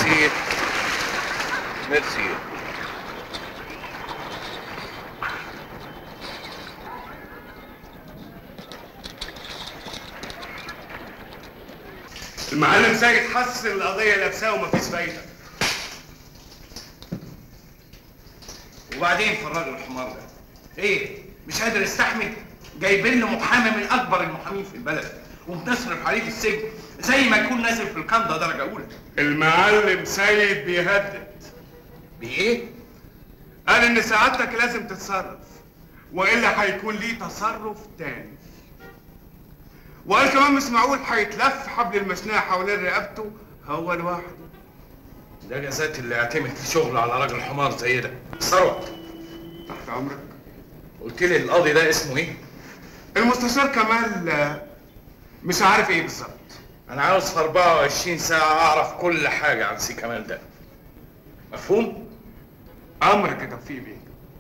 ميرسي ميرسي المعلم سيد حس ان القضيه لابساه ومفيش فايده وبعدين في الراجل الحمار ده ايه مش قادر يستحمل جايبين له محامي من اكبر المحامين في البلد وبنصرف عليه في السجن زي ما يكون نازل في الكنده درجه اولى المعلم سيد بيهدد بايه قال ان سعادتك لازم تتصرف والا هيكون ليه تصرف تاني وقال كمان مش معقول هيتلف حبل المشنقه حوالين رقبته هو لوحده ده جزات اللي اعتمد في شغله على راجل حمار زي ده ثروت تحت امرك قلت لي القاضي ده اسمه ايه المستشار كمال آه، مش عارف ايه بالظبط انا عاوز في 24 ساعه اعرف كل حاجه عن سي كمال ده مفهوم امرك يا توفيق بيه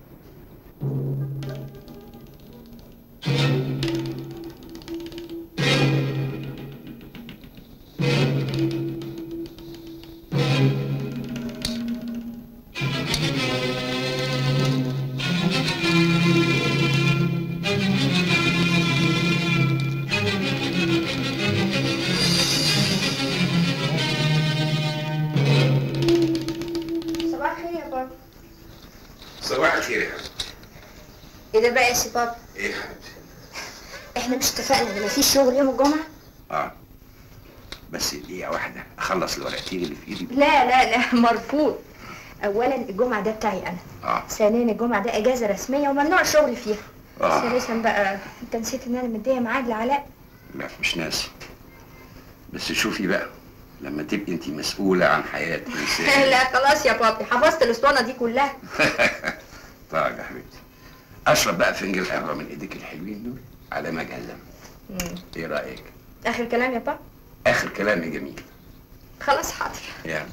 صباح الخير يا بابا صباح الخير يا حبيبي ايه ده بقى يا سي بابا ايه يا حبيبي احنا مش اتفقنا ان مفيش شغل يوم الجمعه اه بس دقيقه واحده اخلص الورقتين اللي في ايدي لا لا لا مرفوض اولا الجمعه ده بتاعي انا اه ثانيا الجمعه ده اجازه رسميه وممنوع الشغل فيها آه. ثالثا بقى انت نسيت ان انا مديه ميعاد لعلاء لا مش ناسي بس شوفي بقى لما تبقي انت مسؤولة عن حياة انسان لا خلاص يا بابي حفظت الاسطوانه دي كلها طيب يا حبيبتي اشرب بقى فنجان قهوة من ايديك الحلوين دول على ما اجلم مم. ايه رأيك؟ اخر كلام يا بابا اخر كلامي جميل خلاص حاضر يعني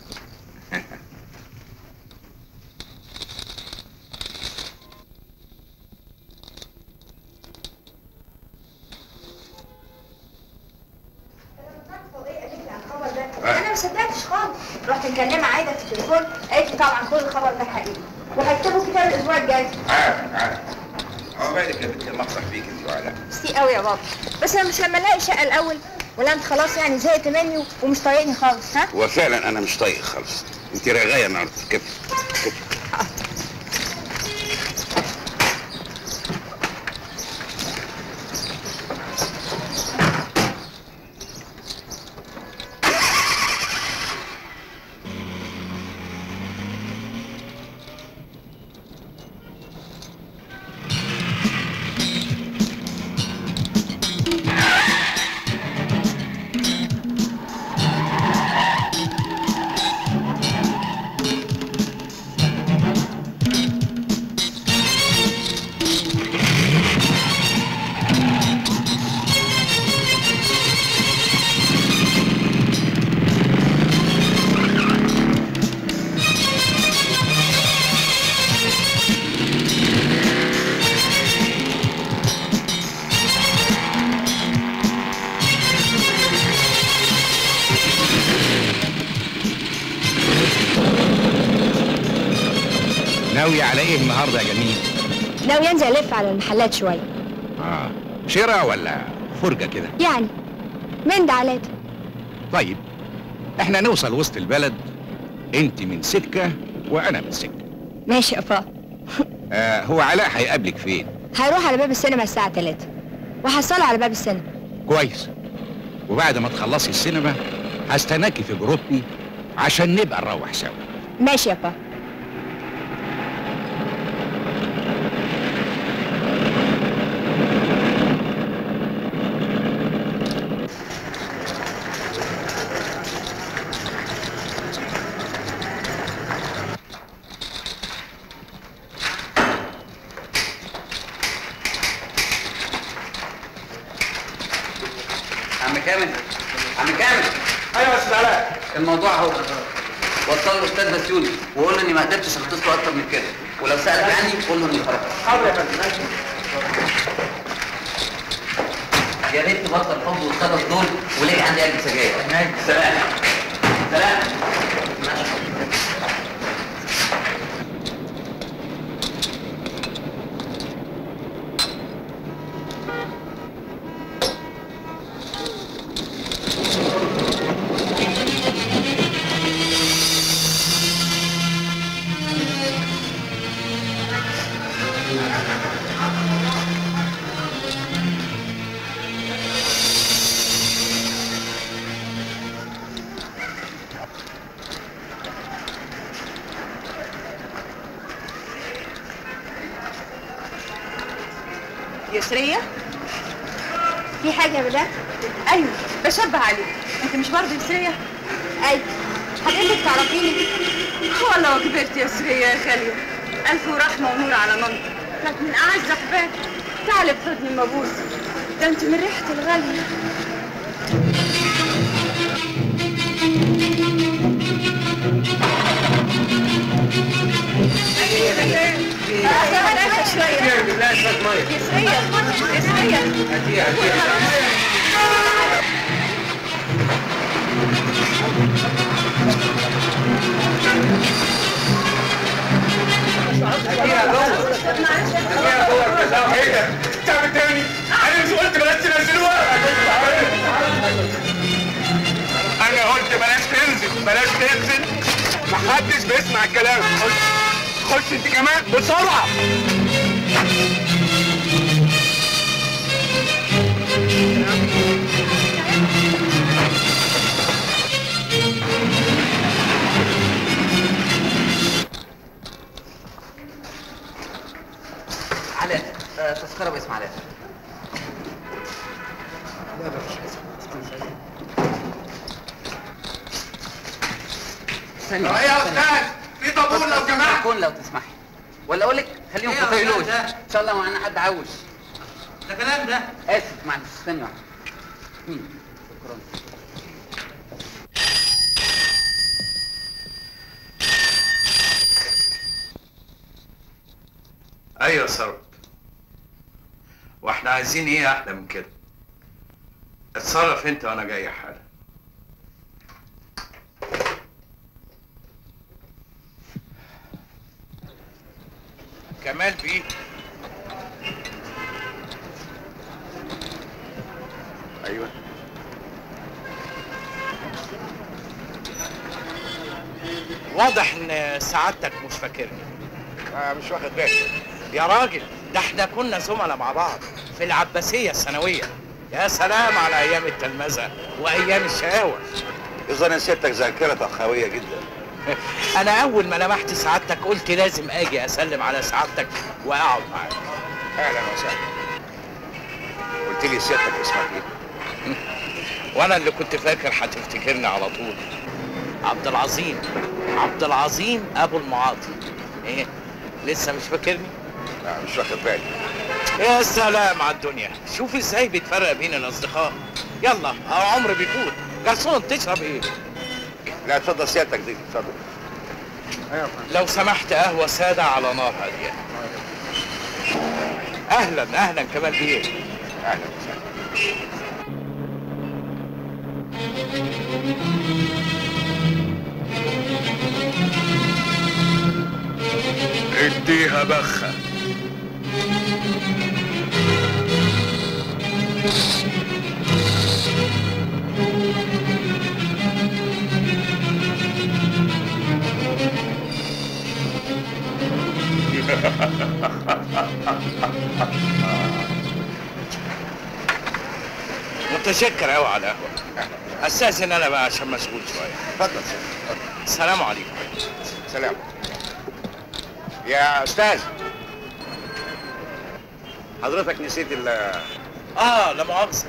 انا ما صدقتش خالص رحت مكلمه عايده في التليفون قالت لي طبعا كل الخبر ده حقيقي وهيكتبوا كتاب الاسبوع الجاي عارف عارف عقبالك يا بنتي الله يفرح بيك انت وعلاء ميرسي قوي يا بابا بس انا مش لما الاقي شقه الاول ولا انت خلاص يعني زهقت مني ومش طايقني خالص ها وفعلا انا مش طايق خالص انت رغاية النهارده كيف كيف ناوي على ايه النهارده يا جميل؟ ناوي انزل الف على المحلات شويه اه شراء ولا فرجه كده؟ يعني من ده على ده طيب احنا نوصل وسط البلد انت من سكه وانا من سكه ماشي يا بابا آه هو علاء هيقابلك فين؟ هروح على باب السينما الساعه 3 وهصلي على باب السينما كويس وبعد ما تخلصي السينما هستناكي في جروبي عشان نبقى نروح سوا ماشي يا بابا عم كامل عم كامل ايوه يا استاذ علاء الموضوع اهو وصل له استاذ بسيوني وقول له اني ما قدرتش اختصره اكتر من كده ولو سالك عني قول له اني خرجت حاضر يا فندم يا ريت تبطل حب والصدف دول وليه عندي قلب سجاير سلام سلام ماشي يسرية في حاجه يا مدام ايوه بشبه عليك انت مش برضه يسرية ايوه حضرتك تعرفيني والله كبرت يا سرية يا خالية ألف ورحمة ونور على مامتك كانت من أعز أحبابي تعالي بحضني المبوس ده أنت من ريحة الغالية شوية بالله شويه ميه يسرية يسرية هاتيها هاتيها هاتيها جوه هاتيها جوه البلاوه ايه ده؟ تعمل تاني؟ انا مش قلت بلاش تنزلوها؟ انا قلت بلاش تنزل بلاش تنزل محدش بيسمع الكلام خش خش انت كمان بسرعه علاء آه، تذكره باسم علاء ثانية ايه يا استاذ؟ في طابور لو سمحت كون لو تسمحي ولا اقول لك خليهم في طيلوش ان شاء الله معانا حد عاوش ده كلام ده اسف معلش ثانية واحدة مين؟ شكرا ايوه ثروت واحنا عايزين ايه احلى من كده اتصرف انت وانا جاي حالا كمال بيه ايوه واضح ان سعادتك مش فاكرني آه مش واخد بالي يا راجل ده احنا كنا زملاء مع بعض في العباسية الثانوية يا سلام على ايام التلمذة وايام الشقاوة اذا سيادتك ذاكرتك قويه جدا انا اول ما لمحت سعادتك قلت لازم اجي اسلم على سعادتك واقعد معاك اهلا وسهلا قلت لي سيادتك اسمك ايه؟ وانا اللي كنت فاكر هتفتكرني على طول عبد العظيم عبد العظيم ابو المعاطي ايه لسه مش فاكرني لا مش واخد بالي يا سلام على الدنيا شوف ازاي بيتفرق بين الاصدقاء يلا اهو عمر بيفوت جرسون تشرب ايه لا اتفضل سيادتك دي اتفضل لو سمحت قهوة سادة على نار هادية اهلا اهلا كمال بيه اهلا وسهلا اديها بخة متشكر قوي على القهوة استاذن انا بقى عشان مسؤول شوية اتفضل سيادتك اتفضل السلام عليكم سلام يا استاذ حضرتك نسيت ال اه لا مؤاخذة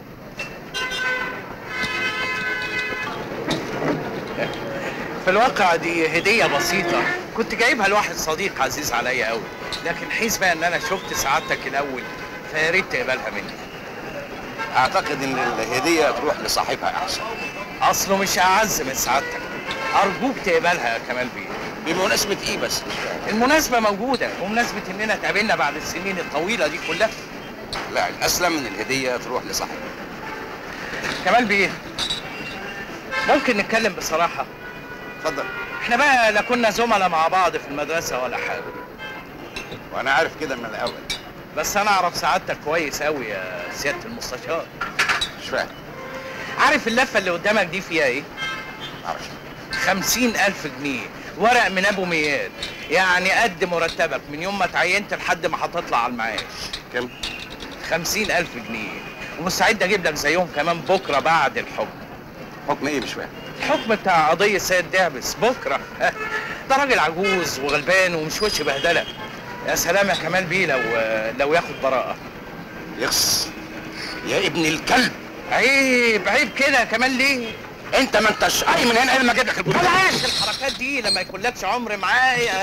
في الواقع دي هدية بسيطة كنت جايبها لواحد صديق عزيز عليا قوي لكن حيث بقى ان انا شفت سعادتك الاول فيا ريت تقبلها مني اعتقد ان الهديه تروح لصاحبها احسن اصله مش اعز من سعادتك ارجوك تقبلها يا كمال بيه بمناسبه ايه بس مش فاهم المناسبة موجودة بمناسبة اننا اتقابلنا بعد السنين الطويلة دي كلها لا الاسلم من الهديه تروح لصاحبها كمال بيه ممكن نتكلم بصراحة اتفضل احنا بقى لا كنا زملاء مع بعض في المدرسة ولا حاجة وانا عارف كده من الاول بس انا اعرف سعادتك كويس قوي يا سيادة المستشار مش فاهم عارف اللفة اللي قدامك دي فيها ايه؟ معرفش خمسين ألف جنيه ورق من أبو مياد يعني قد مرتبك من يوم ما اتعينت لحد ما هتطلع على المعاش كم خمسين ألف جنيه ومستعد أجيب لك زيهم كمان بكرة بعد الحكم حكم ايه مش فاهم الحكم بتاع قضية سيد دعبس بكرة ده راجل عجوز وغلبان ومش وش بهدلة يا سلام يا كمال بيه لو لو ياخد براءة يخص يا ابن الكلب عيب عيب كده كمان ليه انت ما انتش اي من هنا الا ما اجيب لك البطاقه بلاش الحركات دي لما يكون لكش عمر معايا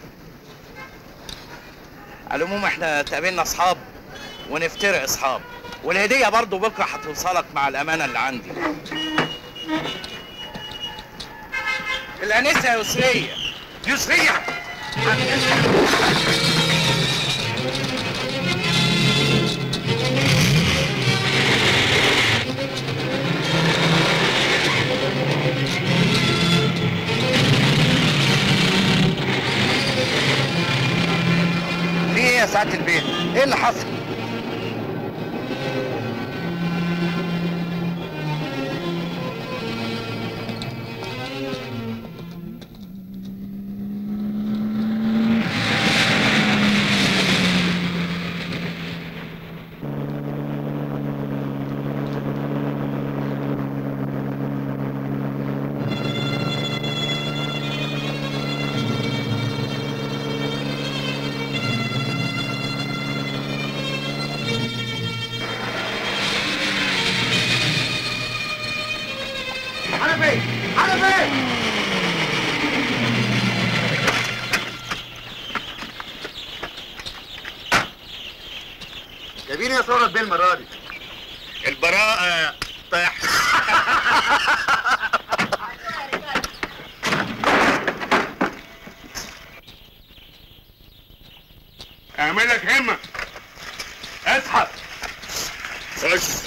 على العموم احنا اتقابلنا اصحاب ونفترق اصحاب والهديه برضو بكره هتوصلك مع الامانه اللي عندي الانسه يسريه يسريه في ايه يا سعاده البيت ايه اللي حصل جايبين يا صورة بيه المرة دي البراءه طيح اعملك همه اسحب خش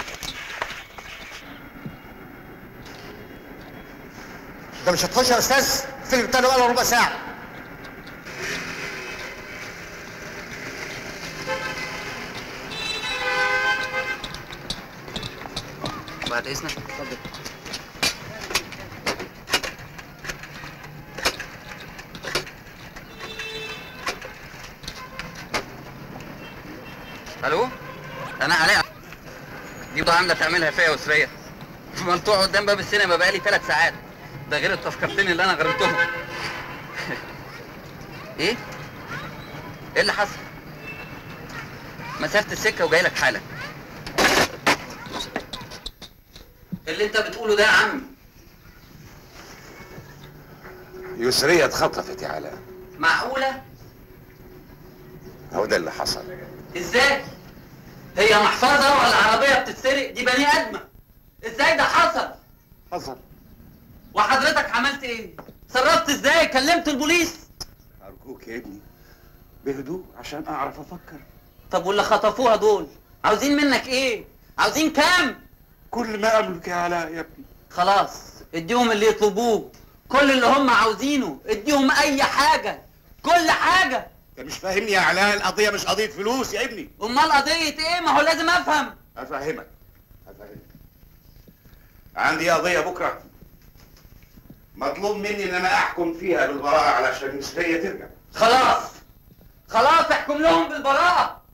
انت مش هتخش يا استاذ الفيلم بتاعنا بقى له ربع ساعة بعد اذنك اتفضل الو انا علاء دي بضاعه عامله تعملها فيا وسريه منطوع قدام باب السينما بقالي ثلاث ساعات ده غير التذكرتين اللي انا غرمتهم ايه ايه اللي حصل مسافه السكه وجاي لك حالا اللي انت بتقوله ده يا عم يسريه اتخطفت يا علاء معقوله هو ده اللي حصل ازاي هي محفظه ولا عربيه بتتسرق دي بني ادمه ازاي ده حصل حصل وحضرتك عملت ايه صرفت ازاي كلمت البوليس ارجوك يا ابني بهدوء عشان اعرف افكر طب واللي خطفوها دول عاوزين منك ايه عاوزين كام كل ما املك يا علاء يا ابني خلاص اديهم اللي يطلبوه كل اللي هم عاوزينه اديهم اي حاجه كل حاجه انت مش فاهمني يا علاء القضيه مش قضيه فلوس يا ابني امال قضيه ايه ما هو لازم افهم افهمك افهمك عندي قضيه بكره مطلوب مني ان انا احكم فيها بالبراءه علشان يسريه ترجع خلاص خلاص احكم لهم بالبراءه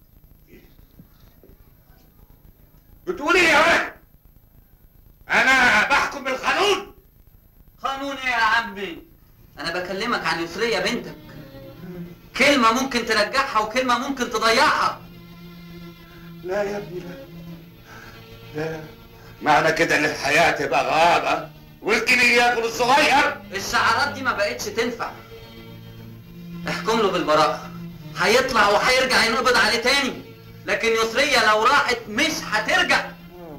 بتقول ايه يا ولد انا بحكم بالقانون قانون ايه يا عمي انا بكلمك عن يسرية بنتك كلمة ممكن ترجعها وكلمة ممكن تضيعها لا يا ابني لا لا معنى كده ان الحياه تبقى غابه والكبير ياكل الصغير الشعارات دي ما بقتش تنفع احكم له بالبراءة هيطلع وهيرجع ينقبض عليه تاني لكن يسرية لو راحت مش هترجع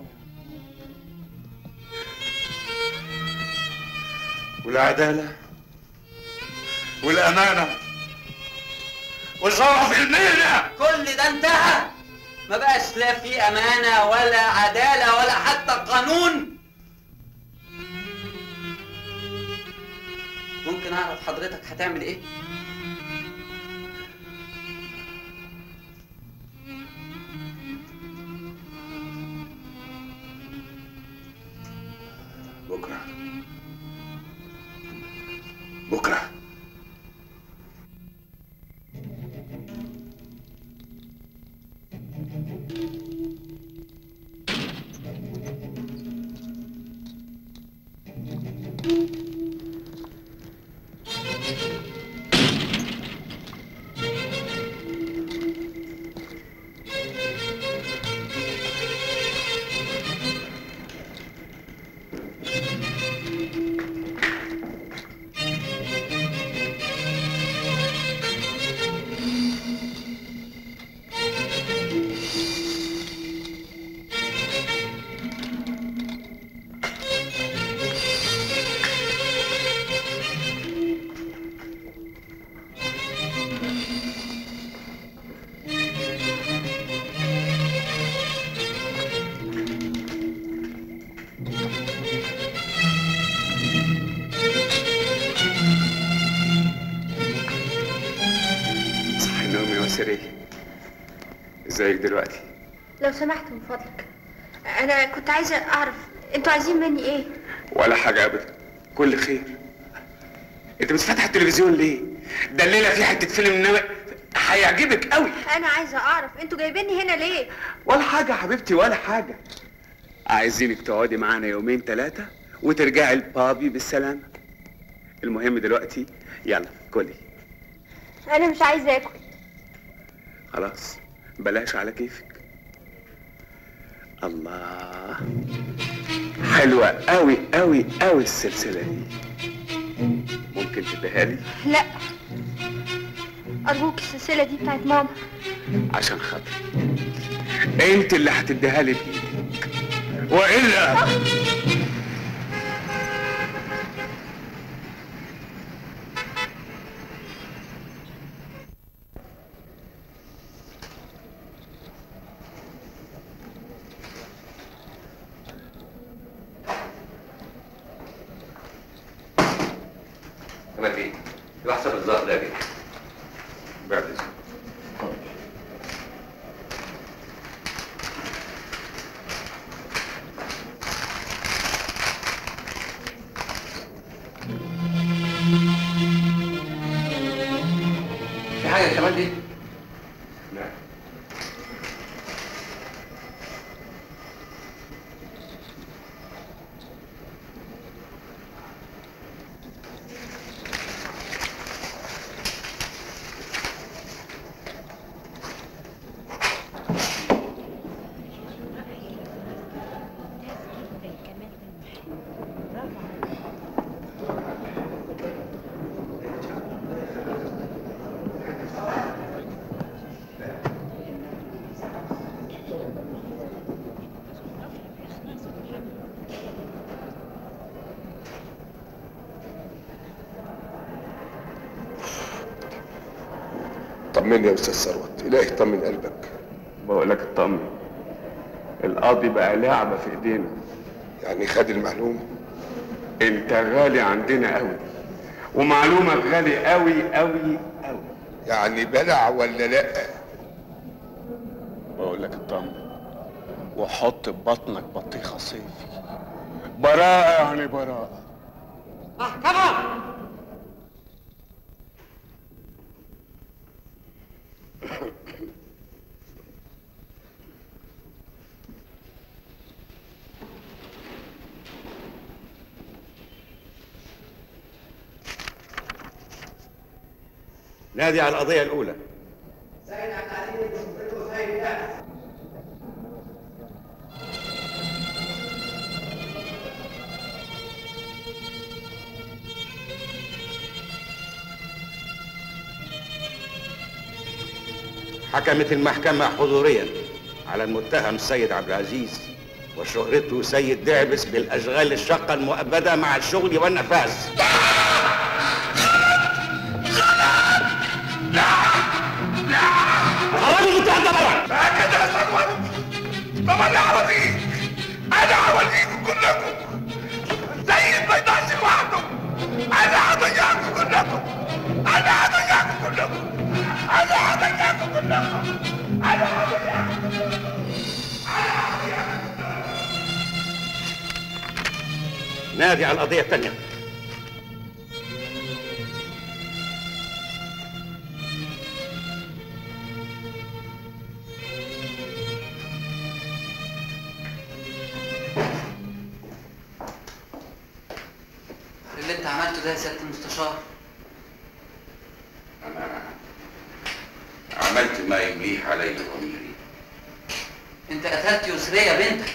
والعداله والامانه وشرف المهنه كل ده انتهى ما بقاش لا في امانة ولا عدالة ولا حتى قانون ممكن اعرف حضرتك هتعمل ايه بكره بكره سرية ازيك دلوقتي لو سمحت من فضلك انا كنت عايزه اعرف انتوا عايزين مني ايه ولا حاجة ابدا كل خير انت مش فاتحة التلفزيون ليه ده الليلة في حتة فيلم نوع هيعجبك قوي انا عايزه اعرف انتوا جايبيني هنا ليه ولا حاجة يا حبيبتي ولا حاجة عايزينك تقعدي معانا يومين ثلاثة وترجعي البابي بالسلامة المهم دلوقتي يلا كلي انا مش عايزه اكل خلاص بلاش على كيفك الله حلوة قوي قوي قوي السلسلة دي ممكن تديها لي لا ارجوك السلسله دي بتاعت ماما عشان خاطري انت اللي هتديها لي بايدك والا ما في بحسب الظهر ده بيه بعد إذنك. في حاجه كمان دي لا طمني يا استاذ ثروت الهي طمن قلبك بقول لك اطمن القاضي بقى لعبة في ايدينا يعني خد المعلومه انت غالي عندنا قوي ومعلومة غالي قوي قوي قوي يعني بلع ولا لا بقول لك اطمن وحط في بطنك بطيخة صيفي براءة يعني براءة نادي على القضية الأولى حكمت المحكمة حضوريا على المتهم السيد عبد العزيز وشهرته سيد دعبس بالأشغال الشاقة المؤبدة مع الشغل والنفاذ خرجوا انتوا عند بره هكذا يا ثروت طب انا هوريك انا هوريكم كلكم زي البيضاش لوحده انا هضيعكم كلكم انا هضيعكم كلكم انا هضيعكم كلكم انا هضيعكم نادي على القضية الثانية اللي انت عملته ده يا سياده المستشار أنا عملت ما يمليه علي ضميري انت قتلت يسرية بنتك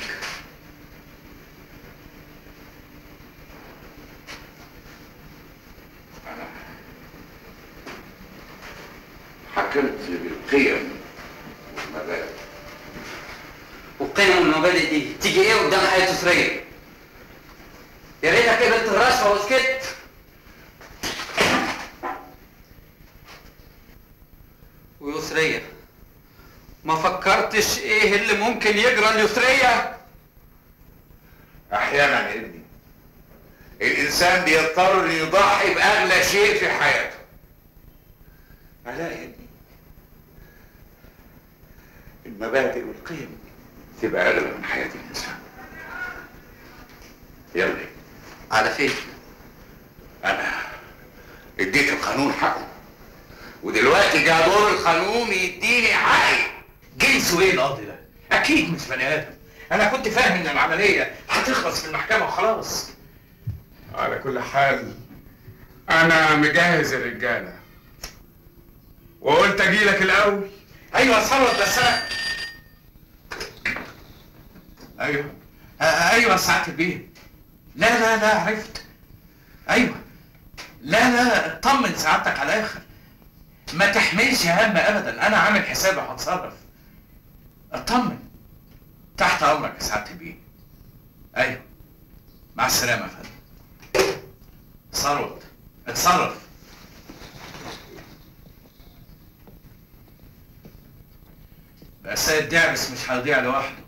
حكمت بالقيم والمبادئ والقيم والمبادئ دي تيجي ايه قدام حياة يسرية يا ريتك قبلت الرشوة وسكت ويسرية ما فكرتش ايه اللي ممكن يجرى ليسرية احيانا يا ابني الانسان بيضطر يضحي باغلى شيء في حياته علاء يا ابني المبادئ والقيم تبقى اغلى من حياه الانسان يلا على فين؟ انا اديت القانون حقه ودلوقتي جاء دور القانون يديني حقي جنسه ايه القاضي ده؟ اكيد مش بني ادم انا كنت فاهم ان العمليه هتخلص في المحكمه وخلاص على كل حال انا مجهز الرجاله وقلت اجي لك الاول ايوه ثروت بس انا ايوه آه ايوه سعاده البيه لا لا لا عرفت ايوه لا لا اطمن سعادتك على الاخر ما تحملش هم ابدا انا عامل حسابي هتصرف اطمن تحت امرك يا سعاده البيه ايوه مع السلامه يا فندم ثروت اتصرف بقى سيد دعبس مش هيضيع لوحده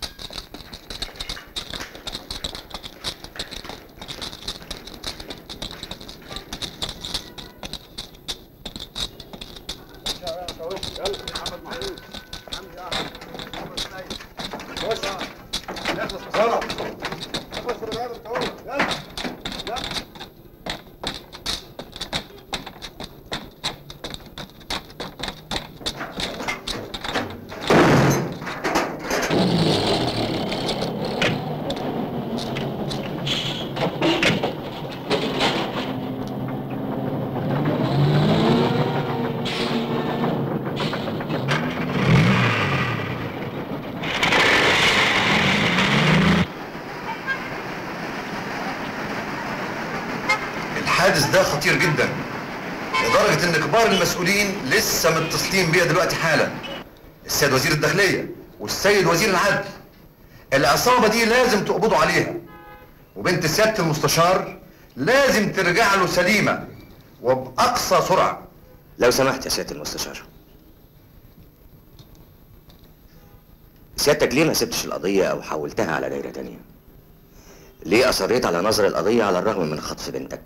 الحادث ده خطير جدا لدرجة ان كبار المسؤولين لسه متصلين بيا دلوقتي حالا السيد وزير الداخلية والسيد وزير العدل العصابة دي لازم تقبضوا عليها وبنت سيادة المستشار لازم ترجع له سليمة وبأقصى سرعة لو سمحت يا سيادة المستشار سيادتك ليه ما سبتش القضية أو حولتها على دايرة تانية؟ ليه أصريت على نظر القضية على الرغم من خطف بنتك؟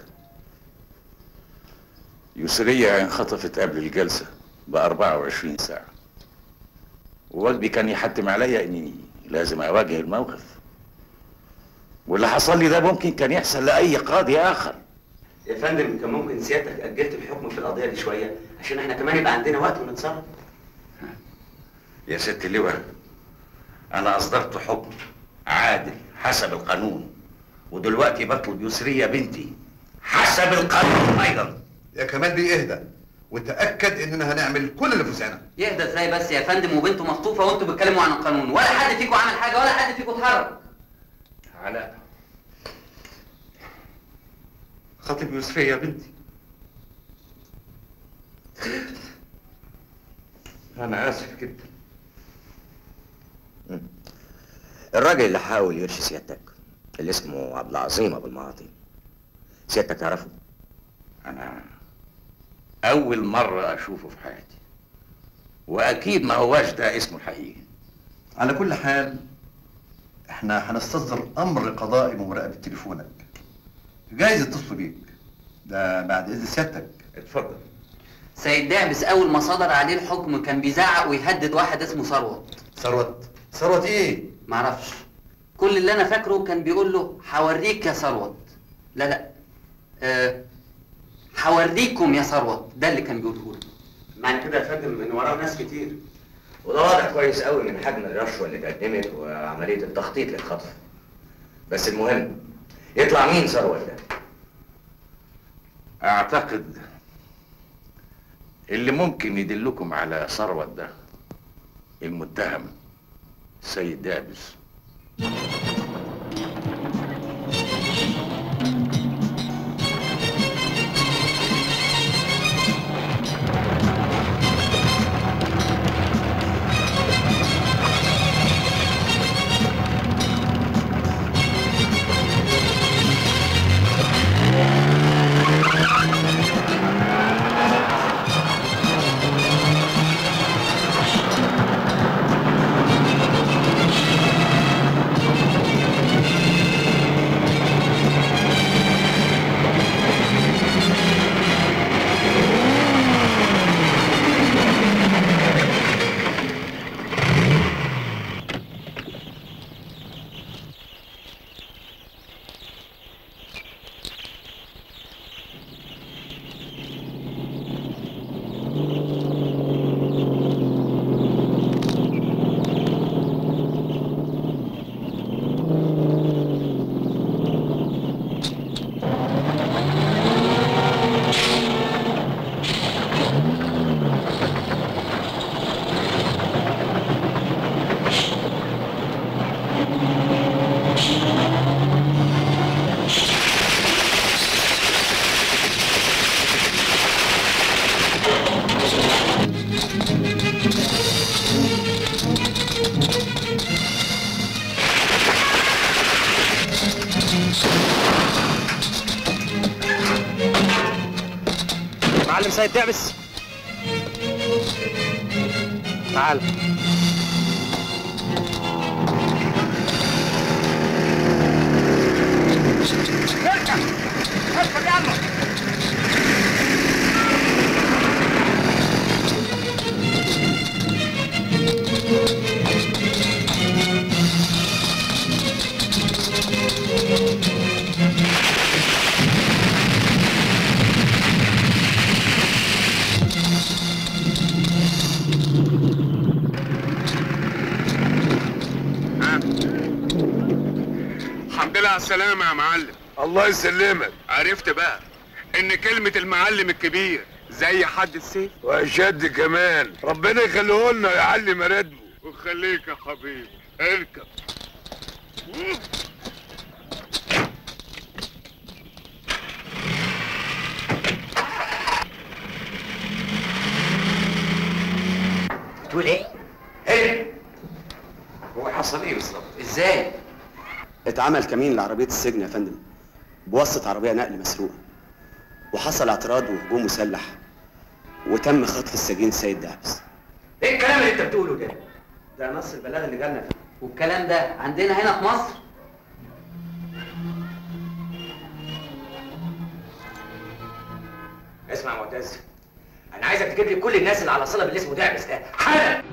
يسرية انخطفت قبل الجلسة ب 24 ساعة وواجبي كان يحتم عليا اني لازم اواجه الموقف واللي حصل لي ده ممكن كان يحصل لاي قاضي اخر يا فندم كان ممكن سيادتك أجلت الحكم في القضية دي شوية عشان احنا كمان يبقى عندنا وقت ونتصرف يا ست اللواء انا اصدرت حكم عادل حسب القانون ودلوقتي بطلب يسرية بنتي حسب القانون ايضا يا كمال بيه اهدى وتأكد اننا هنعمل كل اللي في وسعنا يهدى ازاي بس يا فندم وبنته مخطوفه وانتوا بتتكلموا عن القانون ولا حد فيكم عمل حاجه ولا حد فيكم اتحرك علاء خاطب يسرية بنتي انا اسف جدا الراجل اللي حاول يرشي سيادتك اللي اسمه عبد العظيم أبو المعاطي سيادتك تعرفه؟ انا اول مرة اشوفه في حياتي واكيد ما هواش ده اسمه الحقيقي على كل حال احنا هنستصدر امر قضائي بمراقبة تليفونك جايز يتصلوا بيك ده بعد اذن سيادتك اتفضل سيد دعبس اول ما صدر عليه الحكم كان بيزعق ويهدد واحد اسمه ثروت ثروت ثروت ايه معرفش كل اللي انا فاكره كان بيقول له هوريك يا ثروت لا لا أه هوريكم يا ثروت ده اللي كان بيقوله له معنى كده يا فندم ان وراه ناس كتير وده واضح كويس قوي من حجم الرشوه اللي اتقدمت وعمليه التخطيط للخطف بس المهم يطلع مين ثروت ده اعتقد اللي ممكن يدلكم على ثروت ده المتهم سيد دابس معلم سيد دعبس تعال اركب اركب يلا الحمد لله على السلامة يا معلم الله يسلمك عرفت بقى ان كلمة المعلم الكبير زي حد السيف واشد كمان ربنا يخليه لنا ويعلي مراتبه ويخليك يا حبيبي اركب تقول ايه؟ ايه؟ هو حصل ايه بالظبط؟ ازاي؟ اتعمل كمين لعربية السجن يا فندم بواسطة عربية نقل مسروقة وحصل اعتراض وهجوم مسلح وتم خطف السجين سيد دعبس ايه الكلام اللي انت بتقوله ده؟ ده نص البلاغ اللي جالنا والكلام ده عندنا هنا في مصر اسمع يا معتز انا عايزك تجيب لي كل الناس اللي على صله باللي اسمه دعبس ده حالا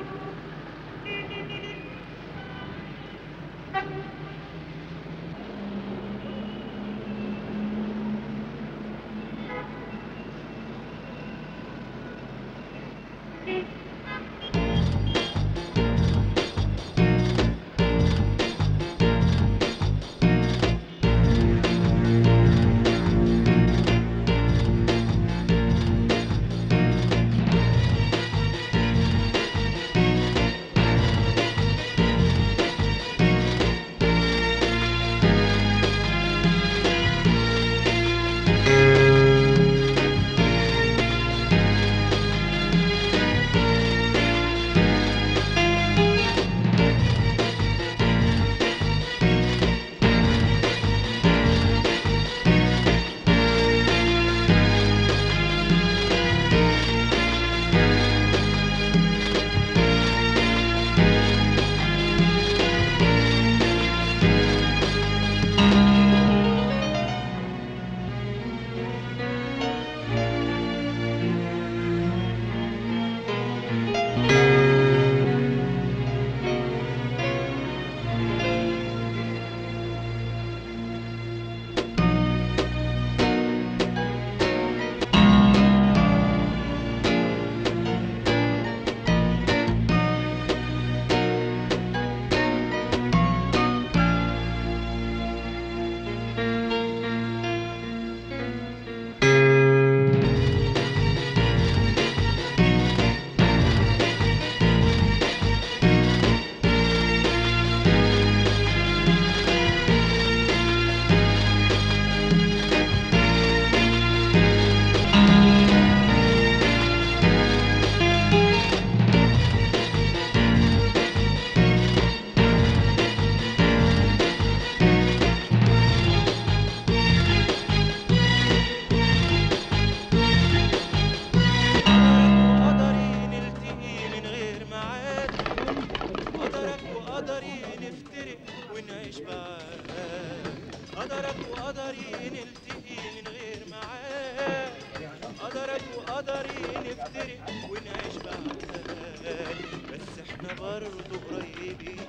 قدرك وقدري نلتقي من غير معاد قدرك وقدري نفترق ونعيش بعد زمان بس احنا برضه قريبين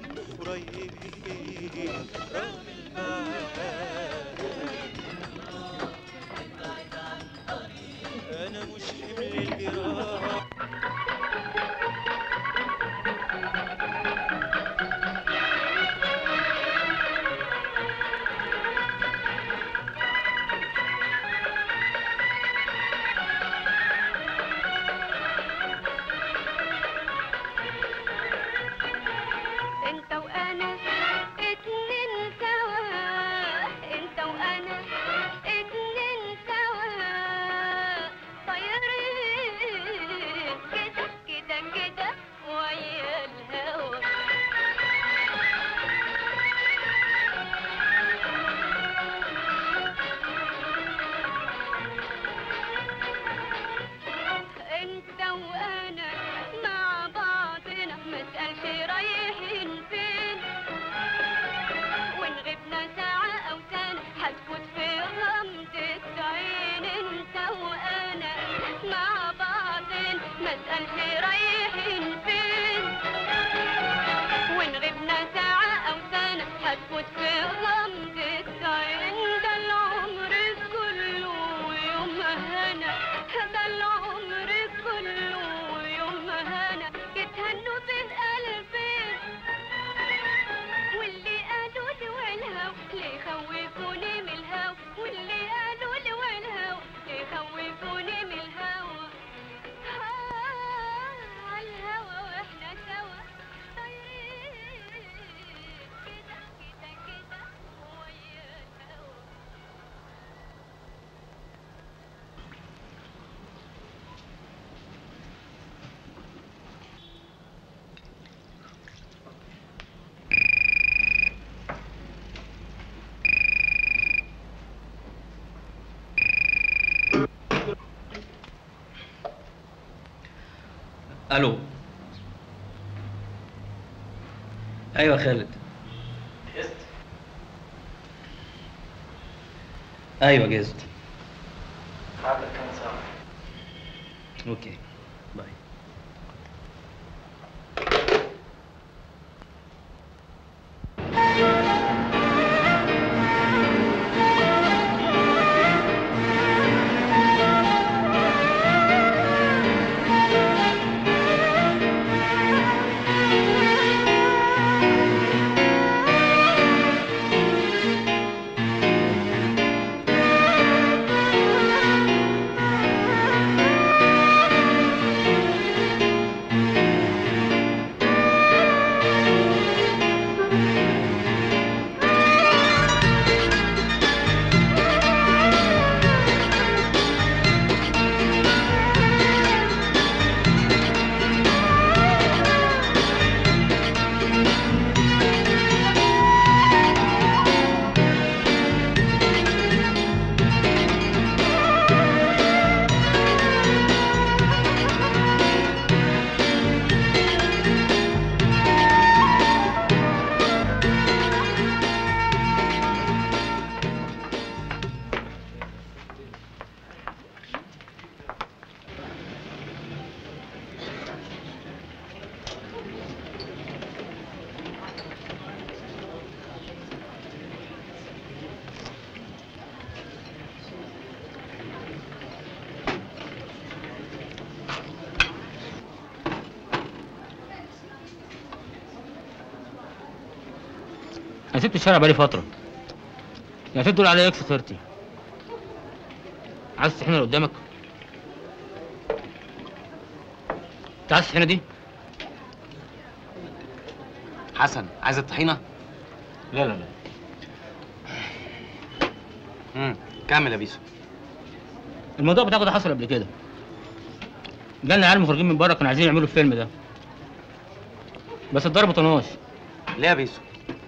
قريبين رغم البعد انا مش حمل الجراح انت وانا اتنين سوا انت وانا اتنين سوا طايرين تسألش رايحين فين وإن غبنا ساعة أو سنة هتفوت في غمضة عين ده العمر كله يوم هنا ده العمر كله يوم هنا يتهنوا بالقلبين واللي قالوا لي والهوى ليه خوفوني من الهوى واللي قالوا لي والهوى ليه خوفوني من الهوى آه، الهوى واحنا سوا طايرين كده كده كده ويا الهوى الو ايوه خالد ايوه جهزت حاضر كام ساعة اوكي باي انا سبت الشارع بقالي فتره يعني تقول عليا اكس 30 عايز الطحينه اللي قدامك انت عايز الطحينه دي حسن عايز الطحينه لا لا لا امم كمل يا بيسو الموضوع بتاعك ده حصل قبل كده جالنا عيال مخرجين من بره كانوا عايزين يعملوا الفيلم ده بس اتضربوا طناش ليه يا بيسو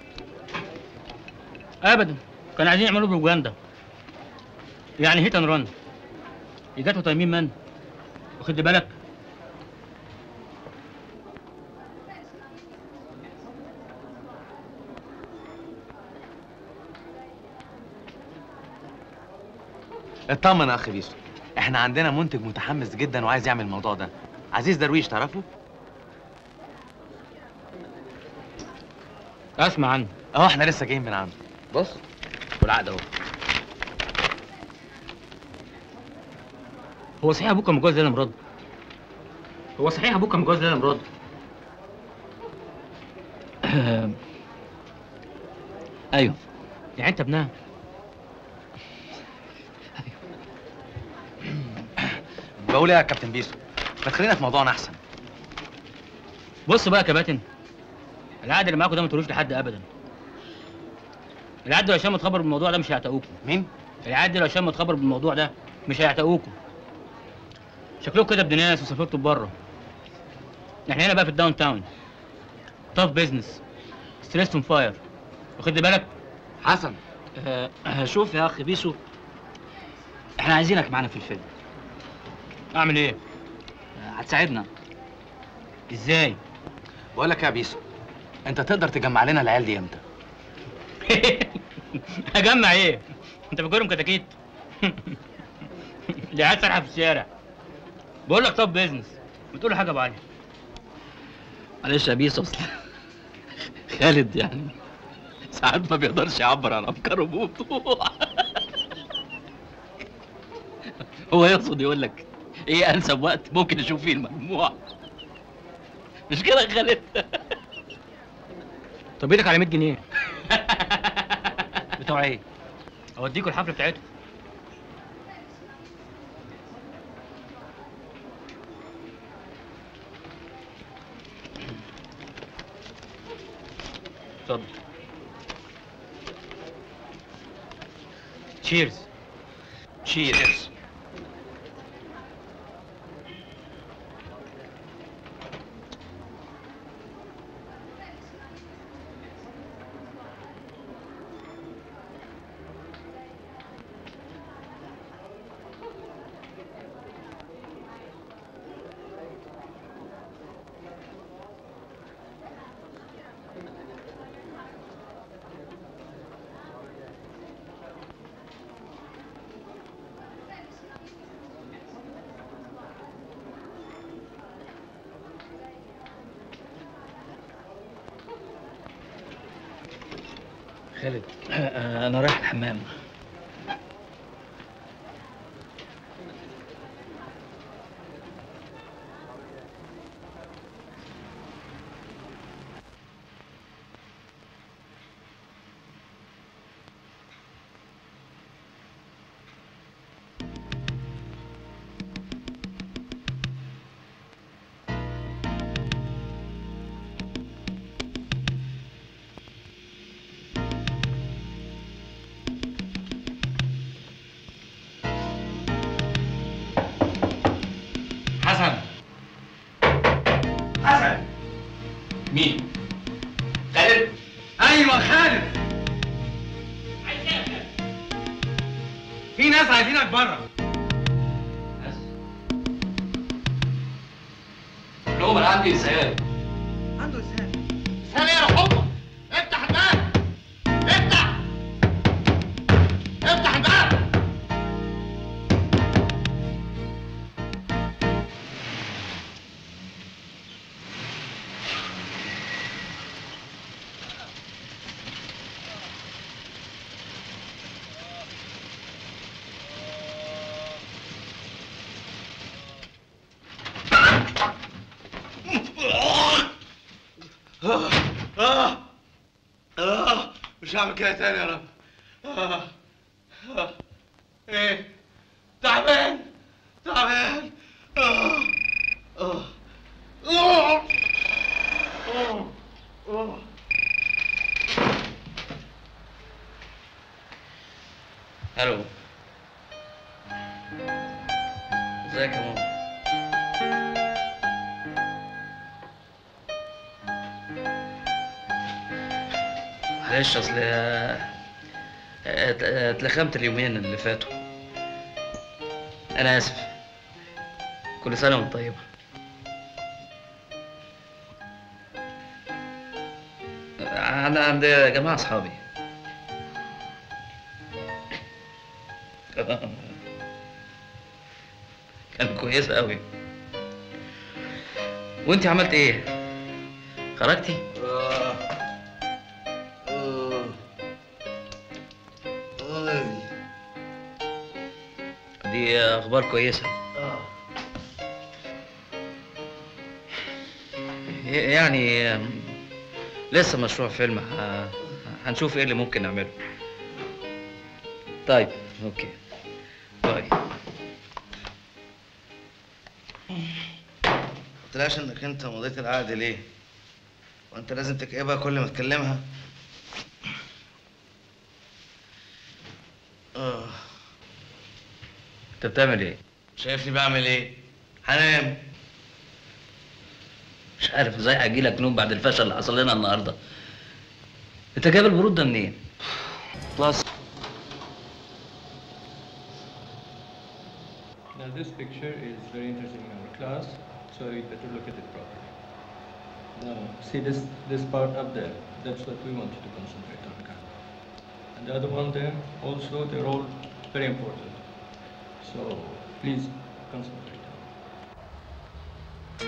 ابدا كانوا عايزين يعملوا بروباجندا يعني هيت اند ران يجاتوا تايمين مان واخد بالك اطمن يا اخ بيسو احنا عندنا منتج متحمس جدا وعايز يعمل الموضوع ده عزيز درويش تعرفه اسمع عنه اه احنا لسه جايين من عنده بص والعقد اهو هو صحيح ابوك كان متجوز ليلى مراد هو صحيح ابوك كان متجوز ليلى مراد ايوه يعني انت ابنها بقول ايه يا كابتن بيسو ما تخلينا في موضوعنا احسن بص بقى يا كباتن العقد اللي معاكم ده ما تقولوش لحد ابدا العقد لو عشان متخبر بالموضوع ده مش هيعتقوكم مين العقد لو عشان متخبر بالموضوع ده مش هيعتقوكم شكلكم كده ابن ناس وسافرتوا بره احنا هنا بقى في الداون تاون توف بيزنس ستريس اون فاير واخد بالك حسن آه آه، شوف يا اخ بيسو احنا عايزينك معانا في الفيلم اعمل ايه هتساعدنا ازاي بقول لك يا بيسو انت تقدر تجمع لنا العيال دي امتى هجمع ايه انت فاكرهم كتاكيت دي عيال سارحه في الشارع بقول لك طب بيزنس ما تقول له حاجه يا ابو علي معلش يا بيس اصل خالد يعني ساعات ما بيقدرش يعبر عن افكاره بوضوح هو يقصد يقول لك ايه انسب وقت ممكن اشوف فيه المجموع مش كده يا خالد طب ايدك على 100 جنيه بتوع ايه اوديكوا الحفله بتاعتهم اتفضل تشيرز تشيرز خالد انا رايح الحمام حسن حسن مين؟ خالد؟ ايوه خالد في ناس عايزينك بره لهم انا عندي رسالة عنده رسالة رسالة يا حمى افتح الباب افتح افتح الباب آه آه آه مش هعمل كده تاني يا رب آه آه إيه تعبان تعبان آه آه آه آه آه الو ازيك يا ماما معلش اصل ات- اتلخمت اليومين اللي فاتوا انا اسف كل سنه وانت طيبه انا عند جماعه اصحابي كان كويسه قوي وانت عملت ايه خرجتي دي اخبار كويسه يعني لسه مشروع فيلم ه- هنشوف ايه اللي ممكن نعمله طيب اوكي باي قلتلاش انك انت مضيت العقد ليه؟ وانت لازم تكئبها كل ما تكلمها؟ اه انت بتعمل ايه شايفني بعمل ايه؟ هنام مش عارف ازاي هجي لك نوم بعد الفشل اللي حصل لنا النهارده انت جايب البرود ده منين خلاص Now this picture is very interesting in our class, so you better look at it properly. Now see this this part up there. That's what we want you to concentrate on. And the other one there, also they're all very important. So please concentrate.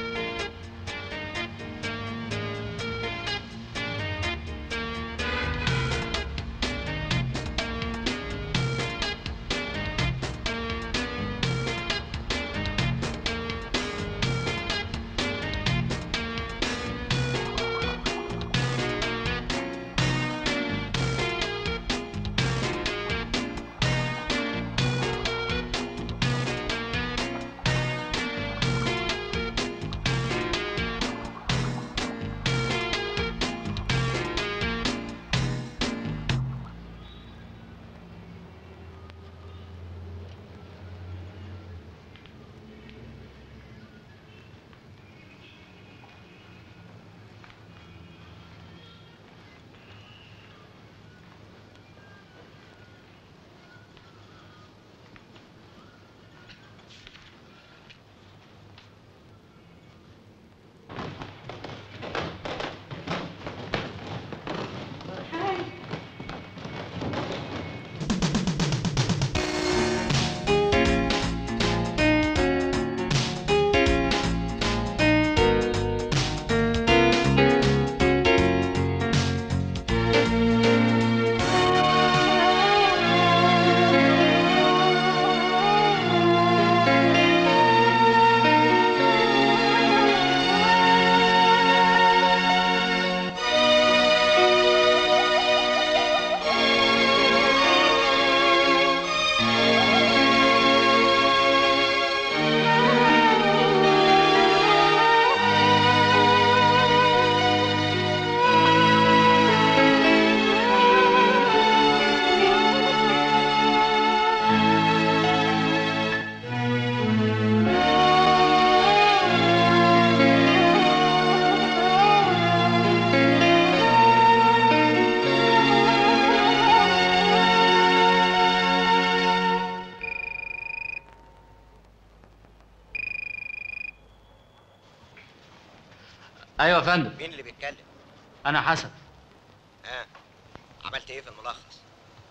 ايوه يا فندم مين اللي بيتكلم انا حسن ها عملت ايه في الملخص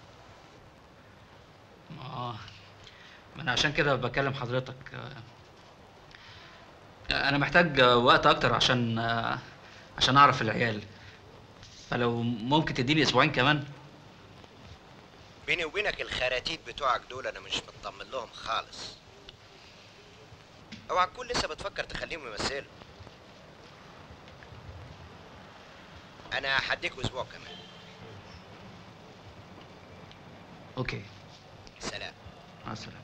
اه ما انا عشان كده بكلم حضرتك آه، انا محتاج آه، وقت اكتر عشان آه، عشان اعرف العيال فلو ممكن تديني اسبوعين كمان بيني وبينك الخراتيت بتوعك دول انا مش مطمن لهم خالص اوعى تكون لسه بتفكر تخليهم يمثلوا انا هديك اسبوع كمان اوكي سلام مع السلامه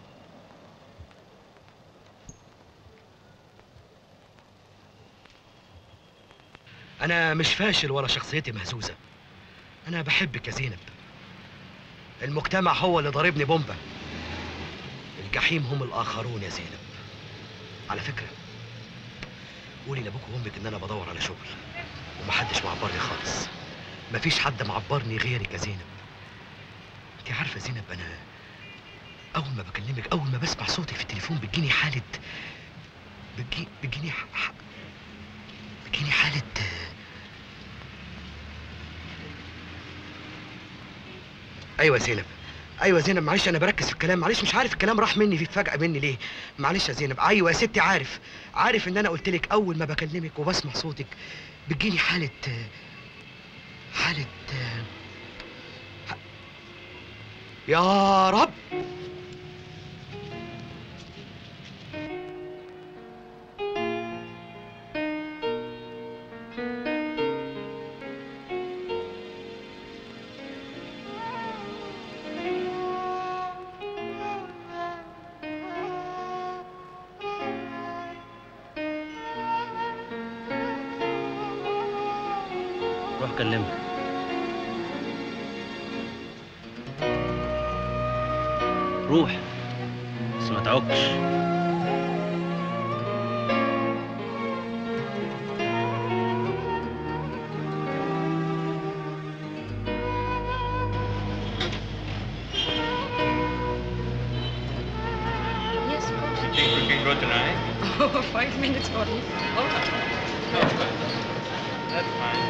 انا مش فاشل ولا شخصيتي مهزوزه انا بحبك يا زينب المجتمع هو اللي ضاربني بومبا الجحيم هم الاخرون يا زينب على فكره قولي لابوك وامك ان انا بدور على شغل ومحدش معبرني خالص مفيش حد معبرني غيرك يا زينب انت عارفه يا زينب انا اول ما بكلمك اول ما بسمع صوتك في التليفون بتجيني حاله بتجي بتجيني ح... ح- بتجيني حاله ايوه يا زينب ايوه يا زينب معلش انا بركز في الكلام معلش مش عارف الكلام راح مني في فجأة مني ليه معلش يا زينب ايوه يا ستي عارف عارف ان انا قلت لك اول ما بكلمك وبسمع صوتك بتجيني حالة حالة ح- يا رب روح كلمها روح بس ما تعكش Yes, of You think we can go tonight? course. Five minutes only. That's fine.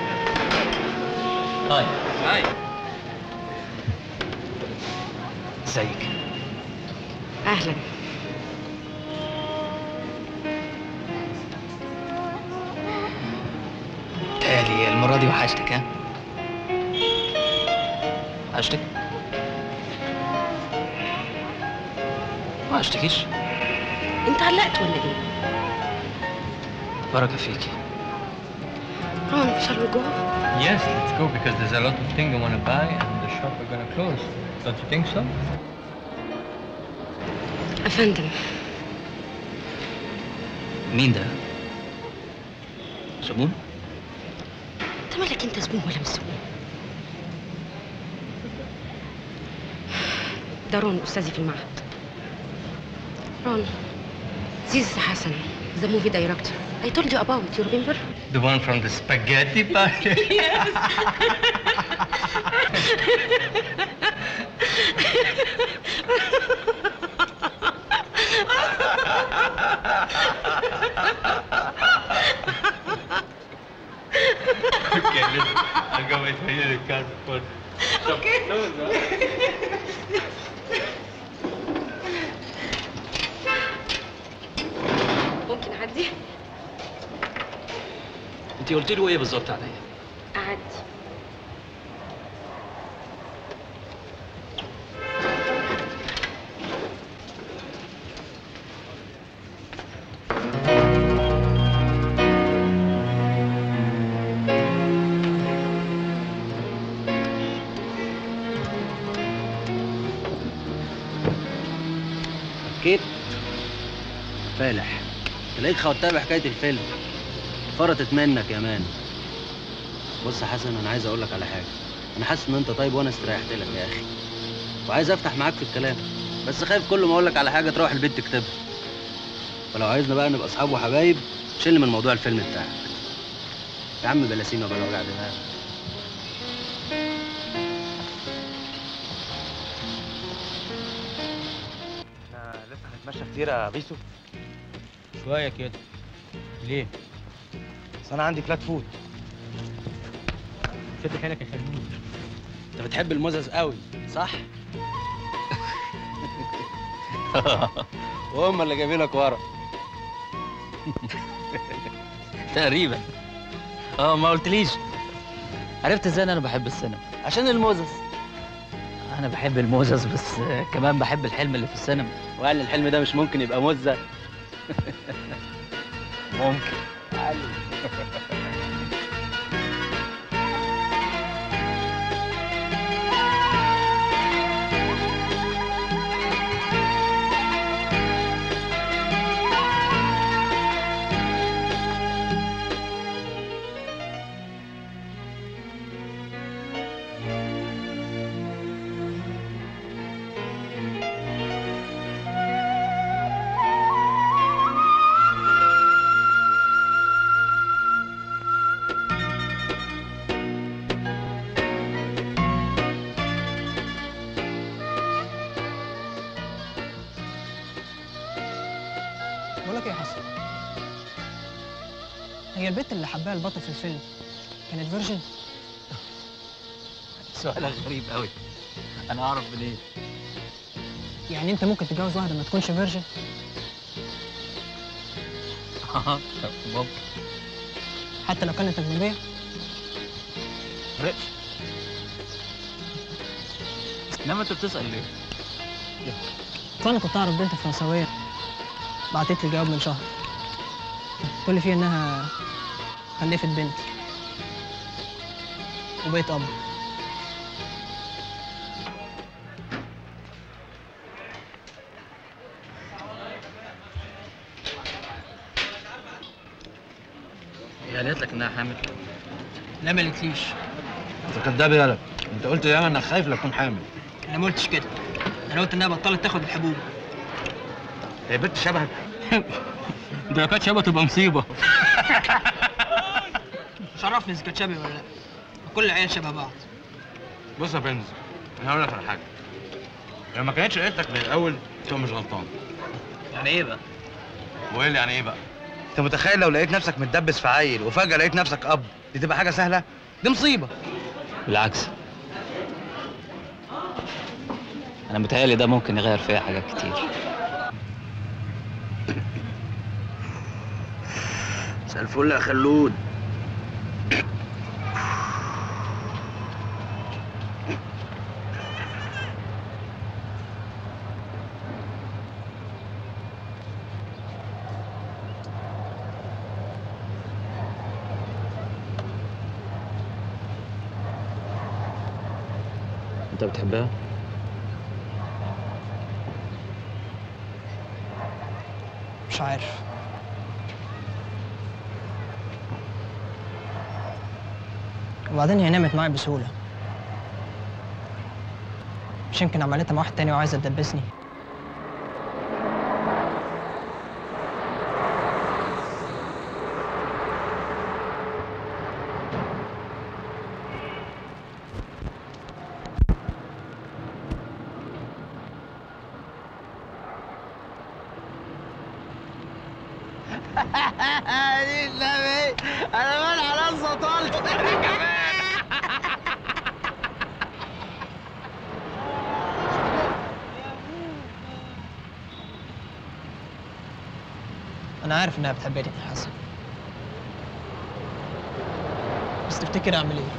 هاي Hi. ازيك أهلا تالي المرة دي وحشتك ها وحشتك وحشتكيش أنت علقت ولا إيه؟ بركة فيكي Ron, shall we go? Yes, let's go because there's a lot of things I want to buy and the shop are gonna close. Don't you think so? أفندم مين ده؟ زبون؟ أنت مالك أنت زبون ولا مش زبون؟ ده رون أستاذي في المعهد رون this is Hassan the movie director I told you about you remember? The one from the spaghetti party? okay, listen. I'll go wait for you in the car before. Okay. No, no. ممكن أعدي؟ انت قلت له ايه بالظبط عليا؟ أعدي فكيت فالح تلاقيك خدتها بحكايه الفيلم فرطت منك يا مان بص يا حسن انا عايز اقول لك على حاجه انا حاسس ان انت طيب وانا استريحت لك يا اخي وعايز افتح معاك في الكلام بس خايف كل ما اقول لك على حاجه تروح البيت تكتبها فلو عايزنا بقى نبقى اصحاب وحبايب شيل من موضوع الفيلم بتاعك يا عم بلا سيما بلا وجع دماغ احنا لسه هنتمشى كتير يا بيسو شويه كده ليه بس انا عندي فلات فوت شد حيلك يا خلود انت بتحب المزز قوي صح وهم اللي جايبينك ورا تقريبا اه ما قلتليش عرفت ازاي إن انا بحب السينما عشان الموزز انا بحب الموزز بس آه، كمان بحب الحلم اللي في السينما وقال الحلم ده مش ممكن يبقى مزه ممكن بقول لك ايه يا حسن هي البت اللي حبها البطل في الفيلم كانت فيرجن سؤالك غريب قوي انا اعرف منين يعني انت ممكن تتجوز واحده ما تكونش فيرجن اه ممكن حتى لو كانت اجنبيه فرقش انما انت بتسال ليه فانا كنت اعرف بنت فرنساويه بعتت لي جواب من شهر تقول لي فيه انها خلفت بنت وبقيت اب هي قالت لك انها حامل لا ما قالتليش انت كداب يالا انت قلت ياما انك خايف لا تكون حامل انا ما قلتش كده انا قلت انها بطلت تاخد الحبوب هي بنت شبهك ده لو كانت شبه تبقى مصيبه مش عرفني اذا كانت شبه ولا لا كل العيال شبه بعض بص يا بنز انا هقول لك على حاجه لو ما كانتش قالت لك من الاول تبقى مش غلطان يعني ايه بقى وايه اللي يعني ايه بقى انت متخيل لو لقيت نفسك متدبس في عيل وفجاه لقيت نفسك اب دي تبقى حاجه سهله دي مصيبه بالعكس انا متهيألي ده ممكن يغير فيها حاجات كتير مساء الفل يا خلود انت بتحبها مش عارف وبعدين هي نامت معايا بسهولة مش يمكن عملتها مع واحد تاني وعايزة تدبسني دي النبي انا مال على طالت كمان أنا عارف إنها بتحبني يا حسن بس تفتكر أعمل إيه؟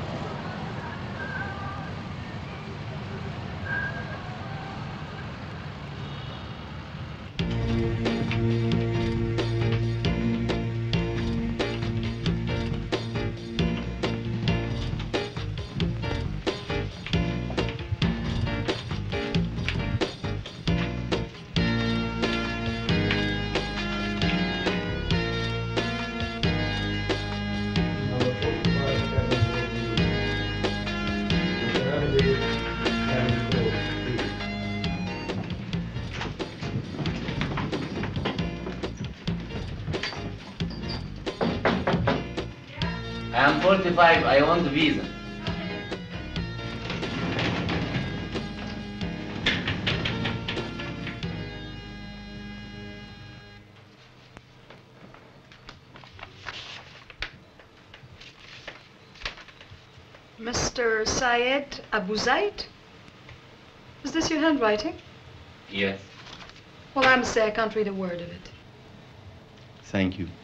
I am 45. I want the visa. Mr. Syed Abu Zaid? Is this your handwriting? Yes. Well, I must say I can't read a word of it. Thank you.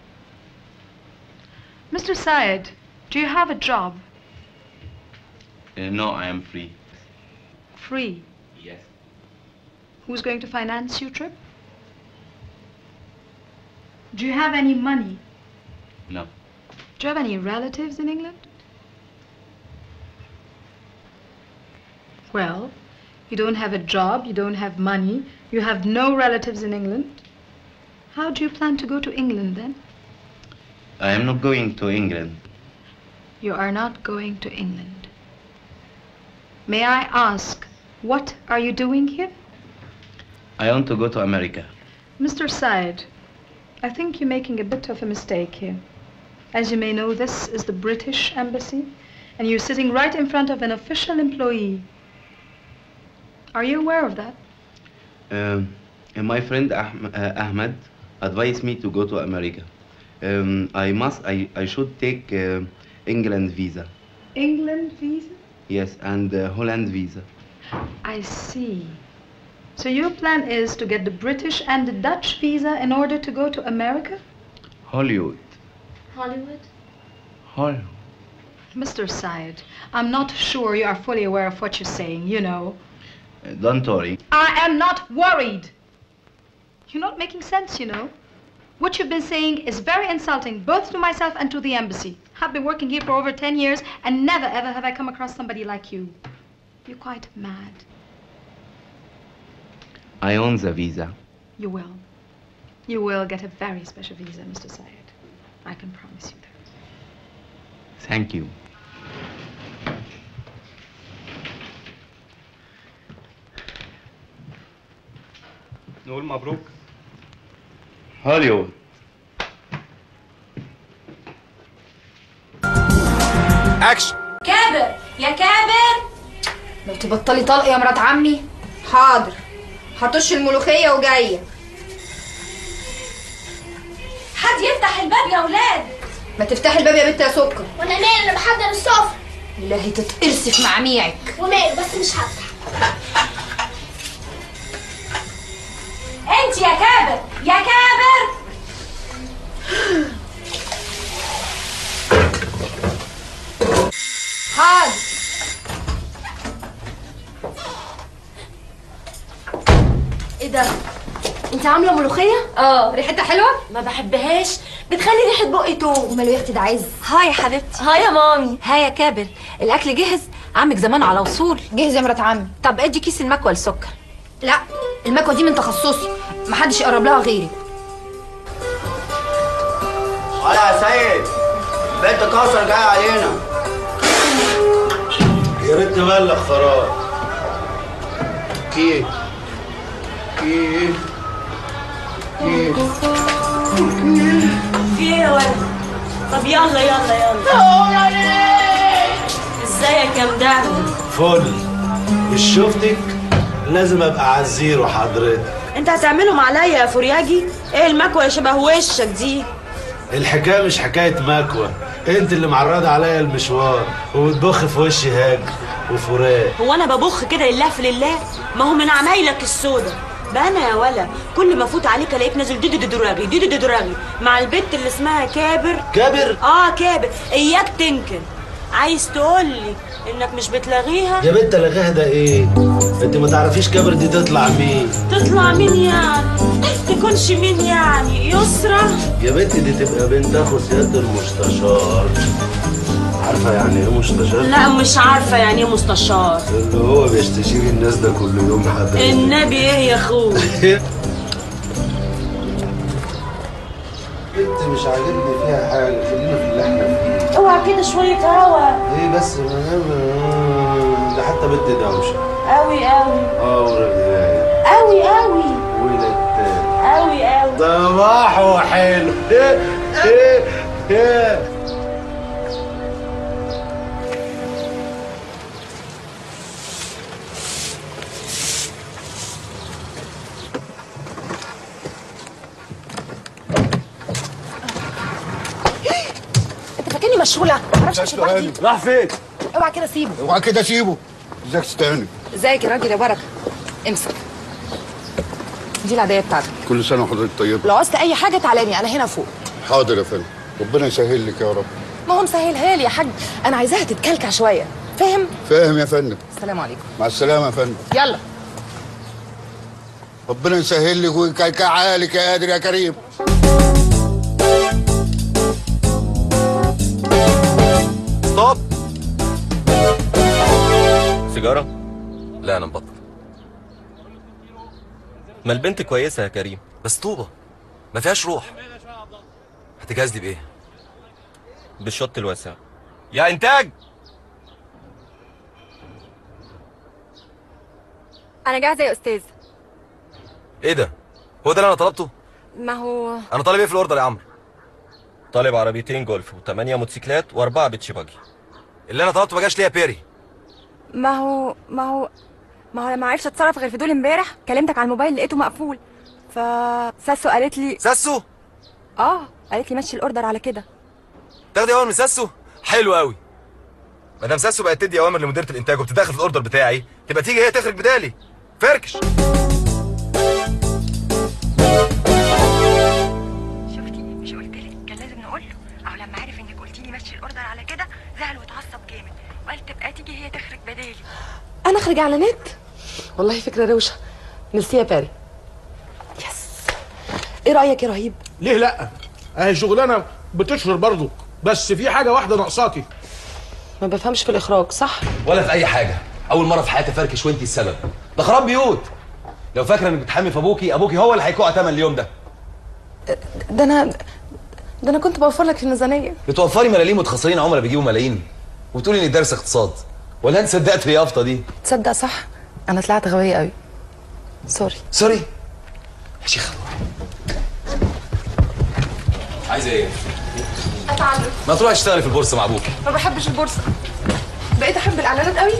Mr. Syed, do you have a job? Uh, no, I am free. Free. Yes. Who's going to finance your trip? Do you have any money? No. Do you have any relatives in England? Well, you don't have a job, you don't have money, you have no relatives in England. How do you plan to go to England then? I am not going to England. You are not going to England. May I ask, what are you doing here? I want to go to America. Mr. Syed, I think you're making a bit of a mistake here. As you may know, this is the British Embassy, and you're sitting right in front of an official employee. Are you aware of that? Um, and my friend Ahm- uh, Ahmed advised me to go to America. Um, I must, I, I should take uh, England visa. England visa? Yes, and uh, Holland visa. I see. So your plan is to get the British and the Dutch visa in order to go to America? Hollywood. Hollywood? Hollywood. Mr. Syed, I'm not sure you are fully aware of what you're saying, you know. Uh, don't worry. I am not worried. You're not making sense, you know. What you've been saying is very insulting, both to myself and to the embassy. I've been working here for over 10 years, and never ever have I come across somebody like you. You're quite mad. I own the visa. You will. You will get a very special visa, Mr. Syed. I can promise you that. Thank you. نقول مبروك هوليوود اكشن كابر يا كابر لو تبطلي طلق يا مرات عمي حاضر هطش الملوخيه وجايه حد يفتح الباب يا ولاد ما تفتحي الباب يا بنت يا سكر وانا مالي انا بحضر السفرة الهي تتقرصي في معاميعك ومالي بس مش هفتح انت يا كابر يا كابر حاضر ايه ده انت عامله ملوخيه اه ريحتها حلوه ما بحبهاش بتخلي ريحه بقي توم وماله يا اختي ده عز هاي يا حبيبتي هاي يا مامي ها يا كابر الاكل جهز عمك زمان على وصول جهز يا مرات عمي طب ادي كيس المكوى السكر لا المكوى دي من تخصصي محدش يقرب لها غيري ولا يا سيد بنت كوثر جايه علينا يا ريت نبلغ خراج كيف كيف كيف في ايه يا ولد طب يلا يلا يلا ازيك يا مدعم فل مش شفتك لازم ابقى على الزيرو حضرتك انت هتعملهم عليا يا فورياجي ايه المكوى اللي شبه وشك دي الحكايه مش حكايه مكوى انت اللي معرضه عليا المشوار وبتبخ في وشي هاج وفراق هو انا ببخ كده لله في لله ما هو من عمايلك السودا بقى انا يا ولا كل ما افوت عليك الاقيك نازل دودو دودراغي دودو دودراغي مع البت اللي اسمها كابر كابر اه كابر اياك تنكر عايز تقول لي انك مش بتلاغيها يا بنت لغاها ده ايه انت ما تعرفيش كابر دي تطلع مين تطلع مين يعني تكونش مين يعني يسرى يا بنت دي تبقى بنت اخو سياده المستشار عارفه يعني ايه مستشار لا مش عارفه يعني ايه مستشار اللي هو بيستشير الناس ده كل يوم حضرتك النبي ايه يا اخوي انت مش عاجبني فيها حاجه خلينا في اللي احنا فيه اوعى كده شويه هوا ايه بس ما أنا- ده حتى بنت دوشه قوي قوي اه ورغاية قوي قوي ولتان قوي قوي صباحه حلو ايه ايه ايه انت فاكرني مشغوله معرفش امشي لوحدي راح فين؟ اوعى كده سيبه اوعى كده سيبه ازيك تستهني ازيك يا راجل يا بركه امسك دي العاديه بتاعتك كل سنه وحضرتك طيبه لو عوزت اي حاجه تعالى لي انا هنا فوق حاضر يا فندم ربنا يسهل لك يا رب ما هو مسهلها لي يا حاج انا عايزاها تتكلكع شويه فاهم فاهم يا فندم السلام عليكم مع السلامه يا فندم يلا ربنا يسهل لك ويكعكع لك يا قادر يا كريم ستوب سيجارة؟ لا أنا مبطل ما البنت كويسة يا كريم بس طوبة ما فيهاش روح هتجهز لي بإيه؟ بالشط الواسع يا إنتاج انا جاهزه يا استاذ إيه ده؟ هو ده اللي أنا طلبته؟ ما هو أنا طالب إيه في الأوردر يا عمرو؟ طالب عربيتين جولف وثمانية موتوسيكلات وأربعة بيتش باجي اللي أنا طلبته ما جاش ليه يا بيري؟ ما هو ما هو ما هو لما عرفت اتصرف غير في دول امبارح كلمتك على الموبايل لقيته مقفول ف ساسو قالت لي ساسو؟ اه قالت لي مشي الاوردر على كده تاخدي أوامر من ساسو؟ حلو قوي مدام ساسو بقت تدي أوامر لمديرة الإنتاج وبتدخل في الأوردر بتاعي تبقى تيجي هي تخرج بدالي فركش مش قلت لك كان لازم نقول له او لما عرف انك قلتي لي مشي الاوردر على كده زعل واتعصب جامد وقال تبقى تيجي هي تخرج بدالي انا اخرج على نت والله فكره روشه ميرسي يا باري يس ايه رايك يا رهيب ليه لا اهي شغلانه بتشهر برضه بس في حاجه واحده ناقصاكي ما بفهمش في الاخراج صح ولا في اي حاجه اول مره في حياتي فركش وانت السبب ده خراب بيوت لو فاكره انك بتحمي في ابوكي ابوكي هو اللي هيكوع تمن اليوم ده ده انا ده انا كنت بوفر لك في الميزانيه بتوفري ملاليم وتخسرين عملاء بيجيبوا ملايين وتقولي انك دارس اقتصاد ولا انت صدقت اليافطه دي تصدق صح انا طلعت غبيه قوي سوري سوري يا شيخ عايزه ايه اتعلم ما تروحي تشتغلي في البورصه مع ابوكي ما بحبش البورصه بقيت احب الاعلانات قوي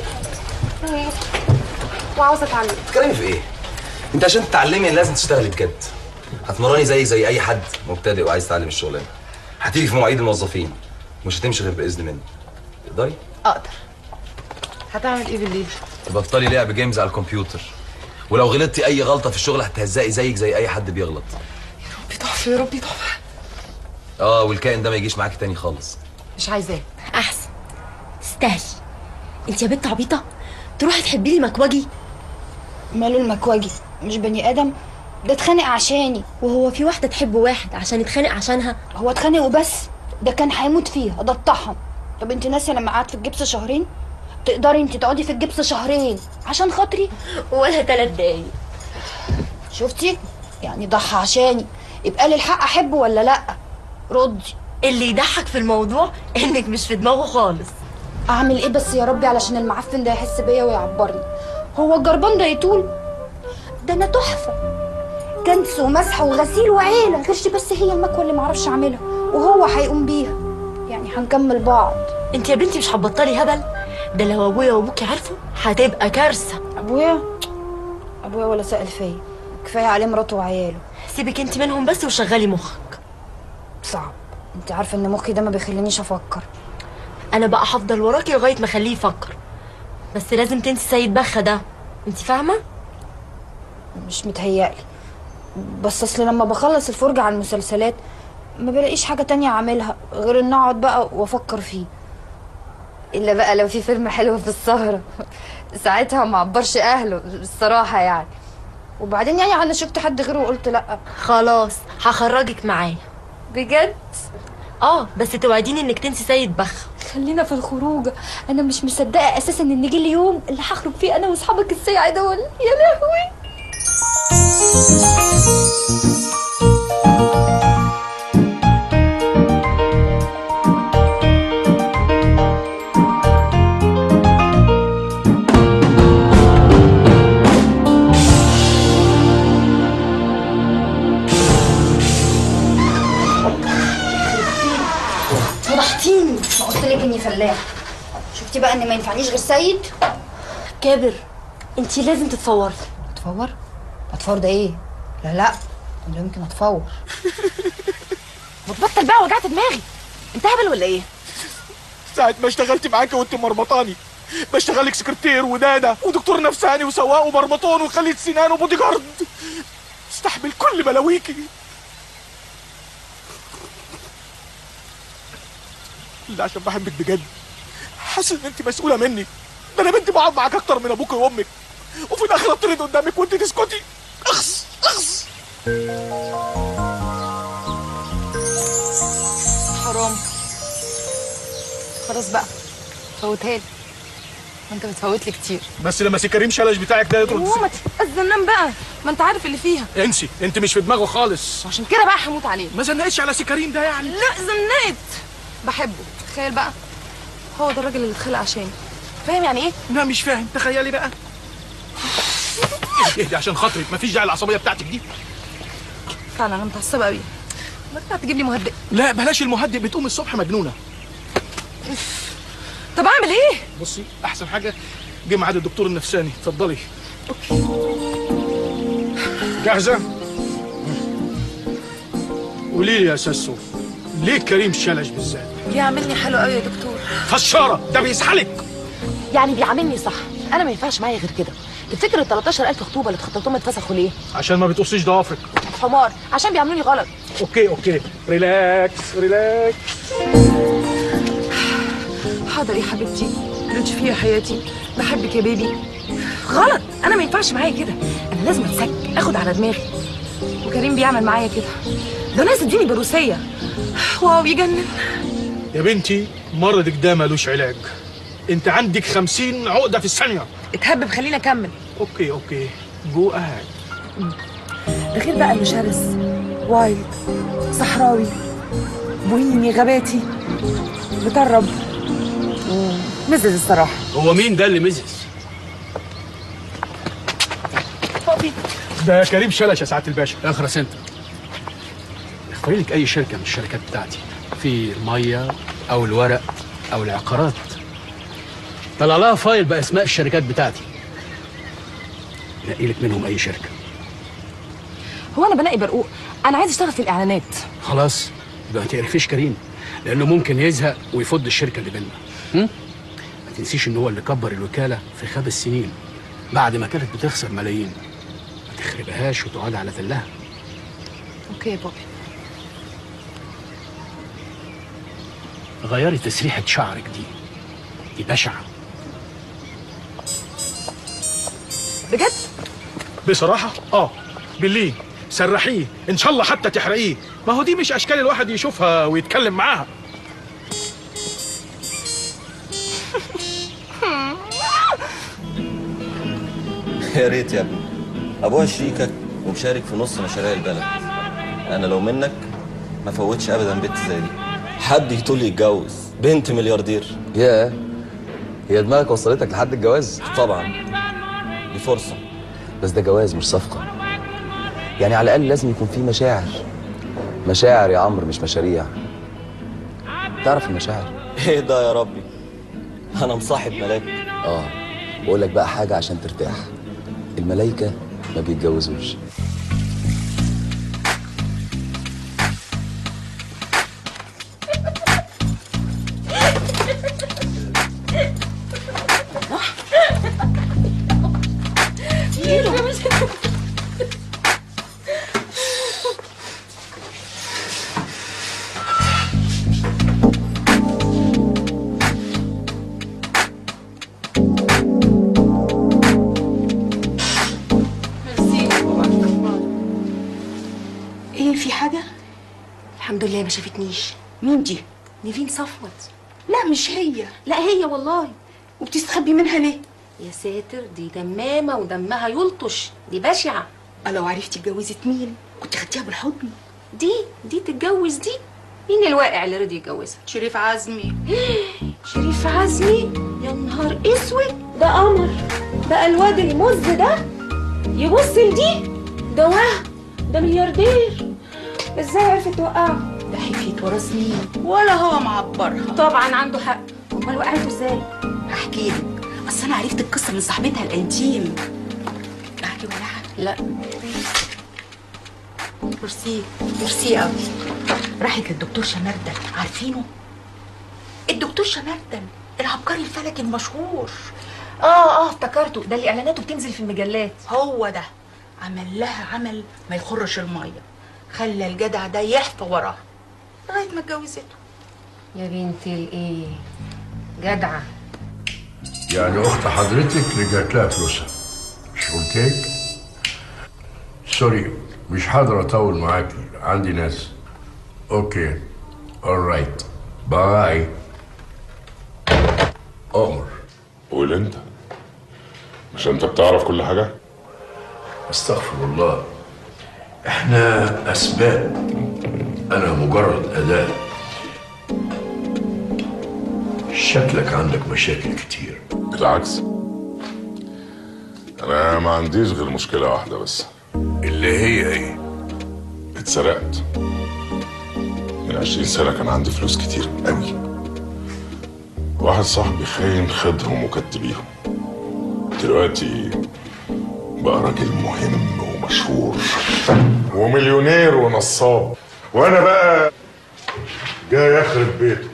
وعاوزه اتعلم بتتكلمي في ايه انت عشان تتعلمي لازم تشتغلي بجد هتمرني زي زي اي حد مبتدئ وعايز يتعلم الشغلانه هتيجي في مواعيد الموظفين مش هتمشي غير باذن مني تقدري اقدر هتعمل ايه بالليل تبطلي لعب جيمز على الكمبيوتر ولو غلطتي اي غلطه في الشغل هتهزقي زيك زي اي حد بيغلط بتحفه يا ربي تحفه اه والكائن ده ما يجيش معاكي تاني خالص مش عايزاه احسن تستاهلي انت يا بنت عبيطه تروحي تحبي لي مكوجي ماله المكواجي مش بني ادم ده اتخانق عشاني وهو في واحده تحب واحد عشان يتخانق عشانها هو اتخانق وبس ده كان هيموت فيها ده اتطحن طب انت ناسيه لما قعدت في الجبس شهرين تقدري انت تقعدي في الجبس شهرين عشان خاطري ولا ثلاث دقايق شفتي يعني ضحى عشاني يبقى لي الحق احبه ولا لا ردي اللي يضحك في الموضوع انك مش في دماغه خالص اعمل ايه بس يا ربي علشان المعفن ده يحس بيا ويعبرني هو الجربان ده يطول ده انا تحفه كنس ومسح وغسيل وعيله غيرش بس هي المكوه اللي معرفش اعملها وهو هيقوم بيها يعني هنكمل بعض انت يا بنتي مش هتبطلي هبل ده لو ابويا وابوكي عارفوا هتبقى كارثه ابويا ابويا ولا سأل فيا كفايه عليه مراته وعياله سيبك انت منهم بس وشغلي مخك صعب انت عارفه ان مخي ده ما بيخلينيش افكر انا بقى هفضل وراكي لغايه ما اخليه يفكر بس لازم تنسي سيد بخه ده انت فاهمه مش متهيألي بس اصل لما بخلص الفرجة على المسلسلات ما بلاقيش حاجة تانية اعملها غير ان اقعد بقى وافكر فيه الا بقى لو في فيلم حلو في السهرة ساعتها ما عبرش اهله الصراحة يعني وبعدين يعني انا شفت حد غيره وقلت لا خلاص هخرجك معايا بجد اه بس توعديني انك تنسي سيد بخ خلينا في الخروجه انا مش مصدقه اساسا ان جه اليوم اللي هخرج فيه انا واصحابك السيعة دول يا لهوي فضحتيني ما قلت لك اني فلاح شفتي بقى ان ما ينفعنيش غير سيد كابر انت لازم تتفوري اتفور اتفور ده ايه لا لا لا يمكن اتفور وتبطل بقى وجعت دماغي انت هبل ولا ايه ساعة ما اشتغلت معاكي وانت مربطاني بشتغلك سكرتير وداده ودكتور نفساني وسواق ومربطون وخلية سنان وبودي جارد استحمل كل بلاويكي لا عشان بحبك بجد حاسس ان انت مسؤوله مني ده انا بنتي بقعد معاك اكتر من ابوك وامك وفي الاخر اطرد قدامك وانت تسكتي اخس اخس حرام خلاص بقى فوتها لي ما انت بتفوت لي كتير بس لما سي كريم شلش بتاعك ده يطرد هو ما تتأذنم بقى ما انت عارف اللي فيها انسي انت مش في دماغه خالص عشان كده بقى هموت عليه ما زنقتش على سي كريم ده يعني لا زنقت بحبه تخيل بقى هو ده الراجل اللي اتخلق عشاني فاهم يعني ايه لا مش فاهم تخيلي بقى اهدي اهدي عشان خاطري مفيش داعي العصبيه بتاعتك دي فعلا انا متعصبه قوي ما تطلع تجيب لي مهدئ لا بلاش المهدئ بتقوم الصبح مجنونه طب اعمل ايه بصي احسن حاجه جه ميعاد الدكتور النفساني اتفضلي جاهزه قولي لي يا ساسو ليه كريم شلش بالذات بيعملني حلو قوي يا دكتور فشاره ده بيسحلك يعني بيعاملني صح انا ما ينفعش معايا غير كده تفتكر ال 13000 خطوبه اللي اتخطبتهم اتفسخوا ليه عشان ما بتقصيش ضوافرك حمار عشان بيعملوني غلط اوكي اوكي ريلاكس ريلاكس حاضر يا حبيبتي لطفي يا حياتي بحبك يا بيبي غلط انا ما ينفعش معايا كده انا لازم اتسك اخد على دماغي وكريم بيعمل معايا كده ده ناس اديني بروسيه واو يجنن يا بنتي مرضك ده ملوش علاج انت عندك خمسين عقده في الثانيه اتهبب خليني اكمل اوكي اوكي جو اهد ده غير بقى انه شرس وايلد صحراوي بوهيمي غاباتي مطرب مزز الصراحه هو مين ده اللي مزز ده كريم شلش يا سعاده الباشا اخرس انت اختاري لك اي شركه من الشركات بتاعتي في الميه او الورق او العقارات طلع لها فايل باسماء الشركات بتاعتي نقي لك منهم اي شركه هو انا بنقي برقوق انا عايز اشتغل في الاعلانات خلاص يبقى ما تقرفيش كريم لانه ممكن يزهق ويفض الشركه اللي بينا هم؟ ما تنسيش ان هو اللي كبر الوكاله في خمس سنين بعد ما كانت بتخسر ملايين ما تخربهاش وتقعد على تلها اوكي يا بابي غيري تسريحه شعرك دي دي بشعه بجد بصراحه اه بالليل سرحيه ان شاء الله حتى تحرقيه ما هو دي مش اشكال الواحد يشوفها ويتكلم معاها يا ريت يا ابني ابوها شريكك ومشارك في نص مشاريع البلد انا لو منك ما فوتش ابدا بنت زي دي حد يطول يتجوز بنت ملياردير ياه هي دماغك وصلتك لحد الجواز طبعا دي فرصه بس ده جواز مش صفقه يعني على الاقل لازم يكون في مشاعر مشاعر يا عمرو مش مشاريع تعرف المشاعر ايه ده يا ربي انا مصاحب ملاك اه بقول لك بقى حاجه عشان ترتاح الملايكه ما بيتجوزوش ايه في حاجة؟ الحمد لله ما شافتنيش مين دي؟ نيفين صفوت لا مش هي لا هي والله وبتستخبي منها ليه؟ يا ساتر دي دمامة ودمها يلطش دي بشعة لو عرفتي اتجوزت مين كنت خدتيها بالحضن دي دي تتجوز دي مين الواقع اللي رضي يتجوزها؟ شريف عزمي شريف عزمي يا نهار اسود ده قمر بقى الواد المز ده يبص لدي ده وهم ده ملياردير ازاي عرفت توقعه؟ ده حكيت ورا سنين ولا هو معبرها طبعا عنده حق امال وقعته ازاي؟ هحكي لك اصل انا عرفت القصه من صاحبتها الانتيم احكي ولا حاجه لا ميرسي ميرسي قوي راحت للدكتور شمردة عارفينه؟ الدكتور دكتور شمردل العبقري الفلكي المشهور اه اه افتكرته ده اللي اعلاناته بتنزل في المجلات هو ده عمل لها عمل ما يخرش الميه خلى الجدع ده يحفى وراها لغايه ما اتجوزته يا بنتي الايه جدعه يعني اخت حضرتك رجعت لها فلوسها مش قلتلك سوري مش هقدر اطول معاكي عندي ناس اوكي alright باي عمر قول انت مش انت بتعرف كل حاجة؟ استغفر الله احنا اسباب انا مجرد اداة شكلك عندك مشاكل كتير بالعكس انا ما عنديش غير مشكلة واحدة بس اللي هي ايه؟ اتسرقت من عشرين سنة كان عندي فلوس كتير قوي واحد صاحبي خاين خدهم وكتبيهم دلوقتي بقى راجل مهم ومشهور ومليونير ونصاب وانا بقى جاي يخرب بيته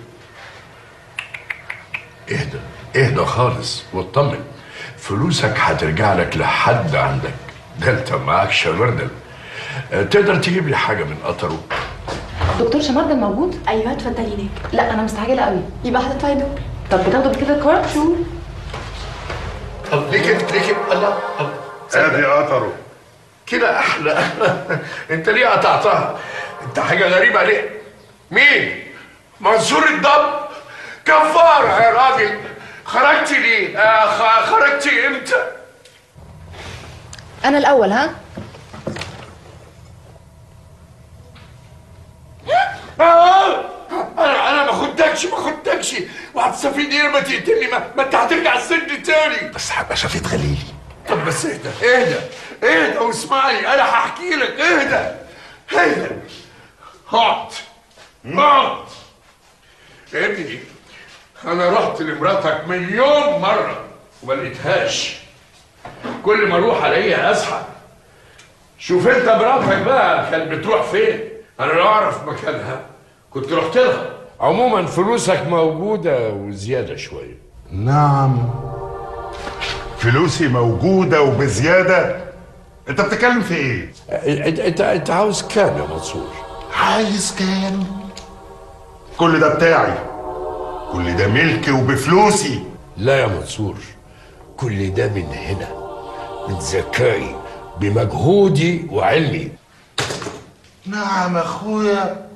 اهدى اهدى خالص واطمن فلوسك هترجع لك لحد عندك ده انت معاك شمردل اه، تقدر تجيب لي حاجه من قطره دكتور شمردل موجود ايوه اتفضلي هناك لا انا مستعجله قوي يبقى هتدفعي دول طب بتاخدوا كده الكارت شو طب ليه كده ليه كده الله ادي قطره كده احلى انت ليه قطعتها انت حاجه غريبه ليه مين منصور الضب كفاره يا راجل خرجتي ليه آه خ- خرجتي امتى انا الاول ها آه انا انا ما خدتكش ما خدتكش وهتستفيد ايه لما تقتلني ما, ما انت هترجع السجن تاني بس هبقى شفيت غليلي طب بس اهدى اهدى اهدى واسمعني انا هحكي لك اهدى اهدى اقعد اقعد يا ابني انا رحت لمراتك مليون مره وما لقيتهاش كل ما اروح الاقيها ازحف شوف انت مراتك بقى كانت بتروح فين انا لو اعرف مكانها كنت رحت لها عموما فلوسك موجوده وزياده شويه نعم فلوسي موجودة وبزيادة انت بتتكلم في ايه؟ انت انت انت عاوز كام يا منصور عايز كام؟ كل ده بتاعي كل ده ملكي وبفلوسي لا يا منصور كل ده من هنا من ذكائي بمجهودي وعلمي نعم اخويا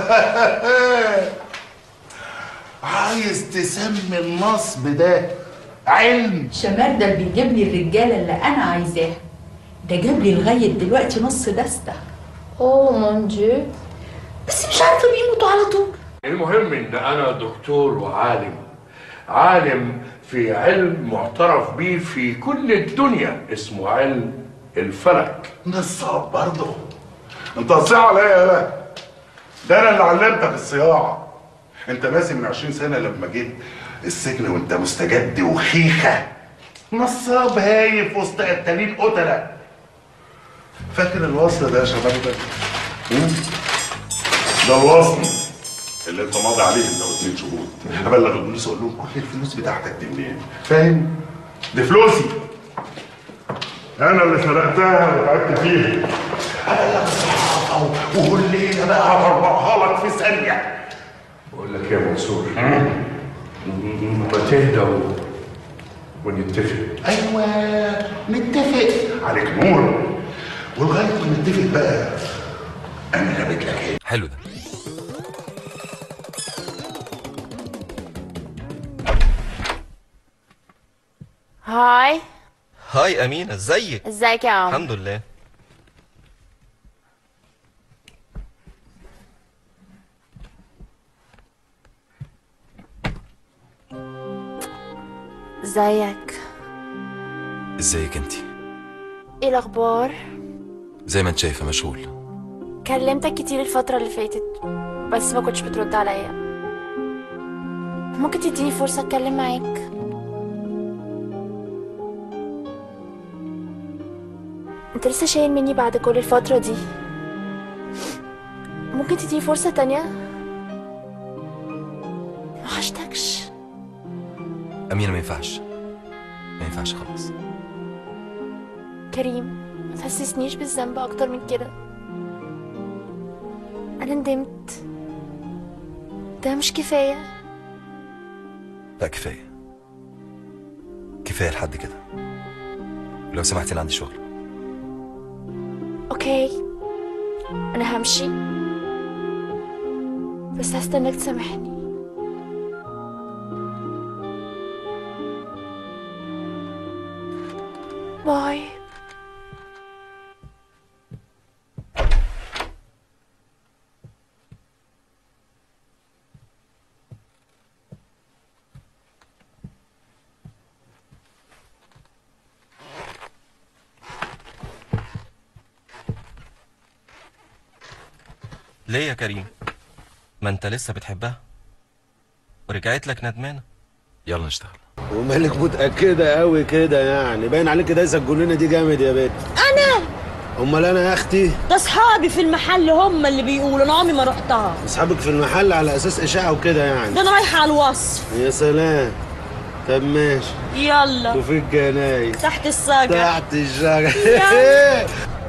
عايز تسمي النصب ده علم شمردل بيجيب لي الرجاله اللي انا عايزاها ده جاب لي لغايه دلوقتي نص دستة اوه مون ديو بس مش عارفه بيموتوا على طول المهم ان انا دكتور وعالم عالم في علم معترف بيه في كل الدنيا اسمه علم الفلك نصاب برضه انت هتصيع عليا يا لا ده انا اللي علمتك الصياعه انت ناسي من 20 سنه لما جيت السجن وانت مستجد وخيخه نصاب هايف وسط قتالين قتله فاكر الوصل ده يا شباب ده هم؟ ده الوصل اللي انت ماضي عليه انت واثنين شهود هبلغ البوليس واقول لهم كل الفلوس بتاعتك دي منين فاهم دي فلوسي انا اللي سرقتها وتعبت فيها هبلغ الصحافه والليله بقى هفرمعها لك في ثانيه بقول لك يا منصور ما تهدى و- ونتفق ايوه نتفق عليك نور ولغايه ما نتفق بقى انا جابت لك ايه حلو ده هاي هاي أمينة ازيك ازيك يا عم الحمد لله ازيك ازيك انت ايه الاخبار زي ما انت شايفه مشغول كلمتك كتير الفترة اللي فاتت بس ما كنتش بترد عليا ممكن تديني فرصة اتكلم معاك انت لسه شايل مني بعد كل الفترة دي ممكن تديني فرصة تانية وحشتكش أمينة ما ينفعش ما ينفعش خلاص كريم ما تحسسنيش بالذنب اكتر من كده انا ندمت ده مش كفايه لا كفاية كفاية لحد كده لو سمحتي أنا عندي شغل اوكي انا همشي بس هستناك تسامحني باي ليه يا كريم ما انت لسه بتحبها ورجعت لك ندمانه يلا نشتغل ومالك متأكدة قوي كده يعني باين عليك دايسة الجنينة دي جامد يا بنت انا امال انا يا اختي ده اصحابي في المحل هم اللي بيقولوا انا عمري ما رحتها اصحابك في المحل على اساس اشاعة وكده يعني ده انا رايحه على الوصف يا سلام طب ماشي يلا وفي الجناين تحت السجع تحت الشجرة يلا.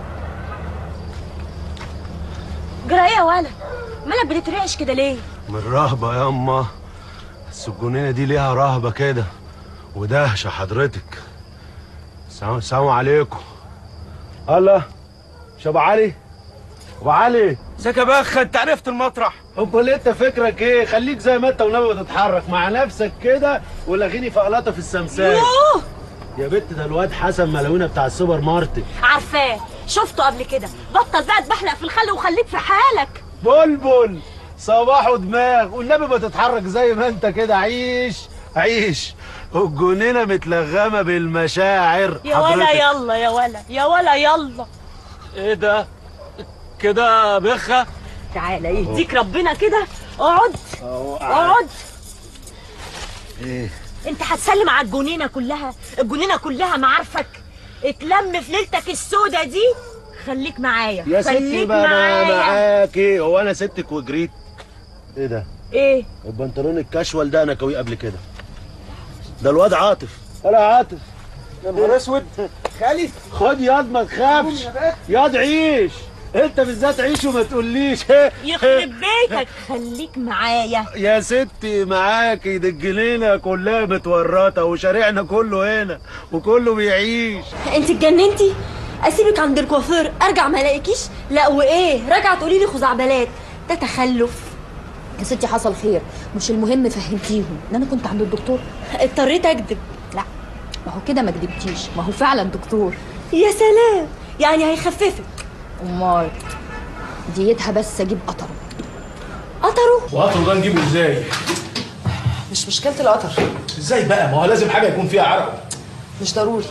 جرى ايه يا ولد مالك بتترعش كده ليه من رهبة يا اما بس الجنينة دي ليها رهبة كده ودهشة حضرتك السلام السلام عليكم الله مش ابو علي ابو علي ازيك يا بخ انت عرفت المطرح امال انت فكرك ايه خليك زي ما انت وناوي تتحرك مع نفسك كده ولغيني فقلطه في السمسام يوه يا بنت ده الواد حسن ملاوينا بتاع السوبر ماركت عارفاه شفته قبل كده بطل بقى تبحلق في الخل وخليك في حالك بلبل صباحه دماغ والنبي ما تتحرك زي ما انت كده عيش عيش الجنينه متلغمه بالمشاعر يا ولا يلا يا ولا يا ولا يلا ايه ده كده بخه تعالى يهديك ربنا كده اقعد اقعد ايه انت هتسلم على الجنينه كلها الجنينه كلها معارفك اتلم في ليلتك السودة دي خليك معايا يا ستي خليك بقى انا معايا معاكي هو انا سبتك وجريت ايه ده ايه البنطلون الكشوال ده انا كويه قبل كده ده الواد عاطف ولا عاطف يا نهار اسود خالي خد ياض ما تخافش ياض عيش انت بالذات عيش وما تقوليش يخرب بيتك خليك معايا يا ستي معاكي دي الجنينه كلها متورطه وشارعنا كله هنا وكله بيعيش انت اتجننتي اسيبك عند الكوافير ارجع ما الاقيكيش لا وايه راجعه تقولي لي خزعبلات ده تخلف يا ستي حصل خير مش المهم فهمتيهم ان انا كنت عند الدكتور اضطريت اكذب لا ما هو كده ما كدبتيش ما هو فعلا دكتور يا سلام يعني هيخففك امال ديتها بس اجيب قطره قطره وقطره ده نجيبه ازاي مش مشكلة القطر ازاي بقى ما هو لازم حاجه يكون فيها عرق مش ضروري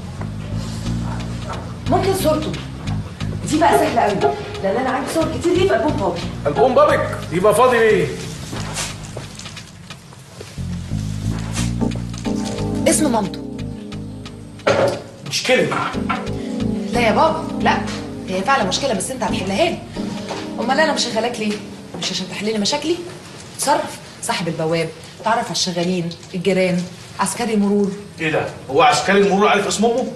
ممكن صورته دي بقى سهلة قوي لأن أنا عندي صور كتير ليه في ألبوم بابي البوم بابك يبقى فاضي ليه اسم مامته مشكله لا يا بابا لا هي فعلا مشكلة بس أنت هتحلها لي أمال أنا مش شغالاك ليه؟ مش عشان تحل لي مشاكلي؟ تصرف صاحب البواب تعرف على الشغالين الجيران عسكري مرور ايه ده هو عسكري المرور عارف اسم امه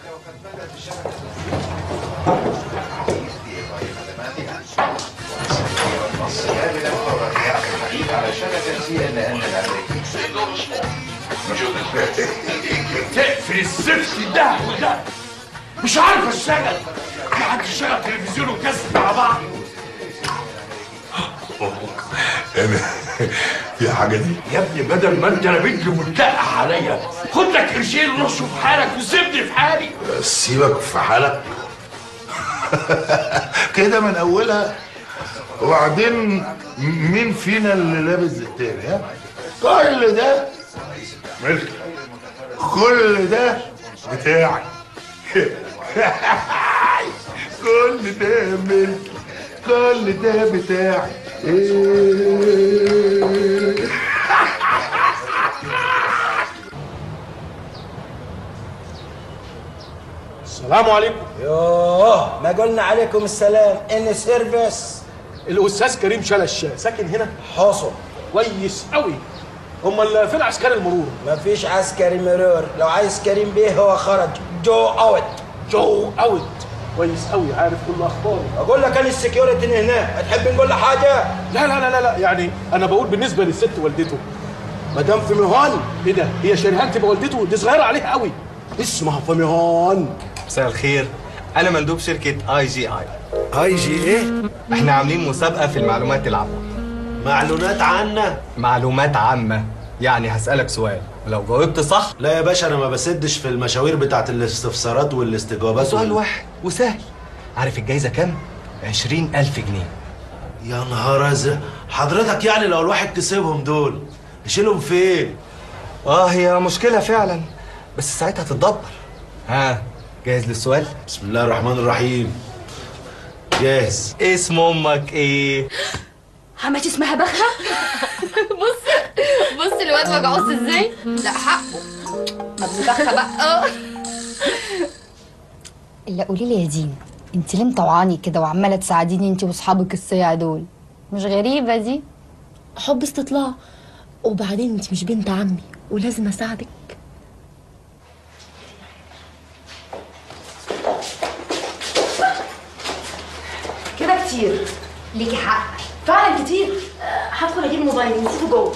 تقفل الزفت ده وده مش عارف اشتغل ما حد يشغل تلفزيون وكاسيت مع بعض انا في حاجه دي يا ابني بدل ما انت رميت لي متلقح عليا خد لك قرشين روح شوف حالك وسيبني في حالي سيبك في حالك كده من اولها وبعدين مين فينا اللي لابس التاني ها كل ده ملك كل ده بتاعي كل ده ملك كل ده بتاعي إيه. السلام عليكم يوه ما قلنا عليكم السلام ان سيرفيس الاستاذ كريم شلش ساكن هنا حاصل كويس قوي امال فين عسكري المرور مفيش عسكري مرور لو عايز كريم بيه هو خرج جو اوت جو اوت كويس قوي عارف كل اخباري اقول لك انا السكيورتي اللي هناك هتحب نقول له حاجه لا لا لا لا لا يعني انا بقول بالنسبه للست والدته مدام فميهان ايه ده هي شريهان تبقى والدته دي صغيره عليها قوي اسمها فميهان مساء الخير انا مندوب شركه اي جي اي اي جي ايه احنا عاملين مسابقه في المعلومات العامه معلومات عامه معلومات عامه يعني هسالك سؤال ولو جاوبت صح لا يا باشا انا ما بسدش في المشاوير بتاعت الاستفسارات والاستجوابات سؤال واحد وسهل عارف الجايزه كام 20000 جنيه يا نهار ازرق حضرتك يعني لو الواحد كسبهم دول يشيلهم فين اه هي مشكله فعلا بس ساعتها تتدبر ها جاهز للسؤال بسم الله الرحمن الرحيم جاهز اسم امك ايه حماتي اسمها بخة بص بص الواد مجعوص ازاي لا حقه ما بخة بقى اه الا قولي لي يا دين انت ليه مطوعاني كده وعماله تساعديني انت واصحابك الصيع دول مش غريبه دي حب استطلاع وبعدين انت مش بنت عمي ولازم اساعدك كده كتير ليكي حق فعلا كتير آه، هدخل اجيب موبايلي نسيته جوه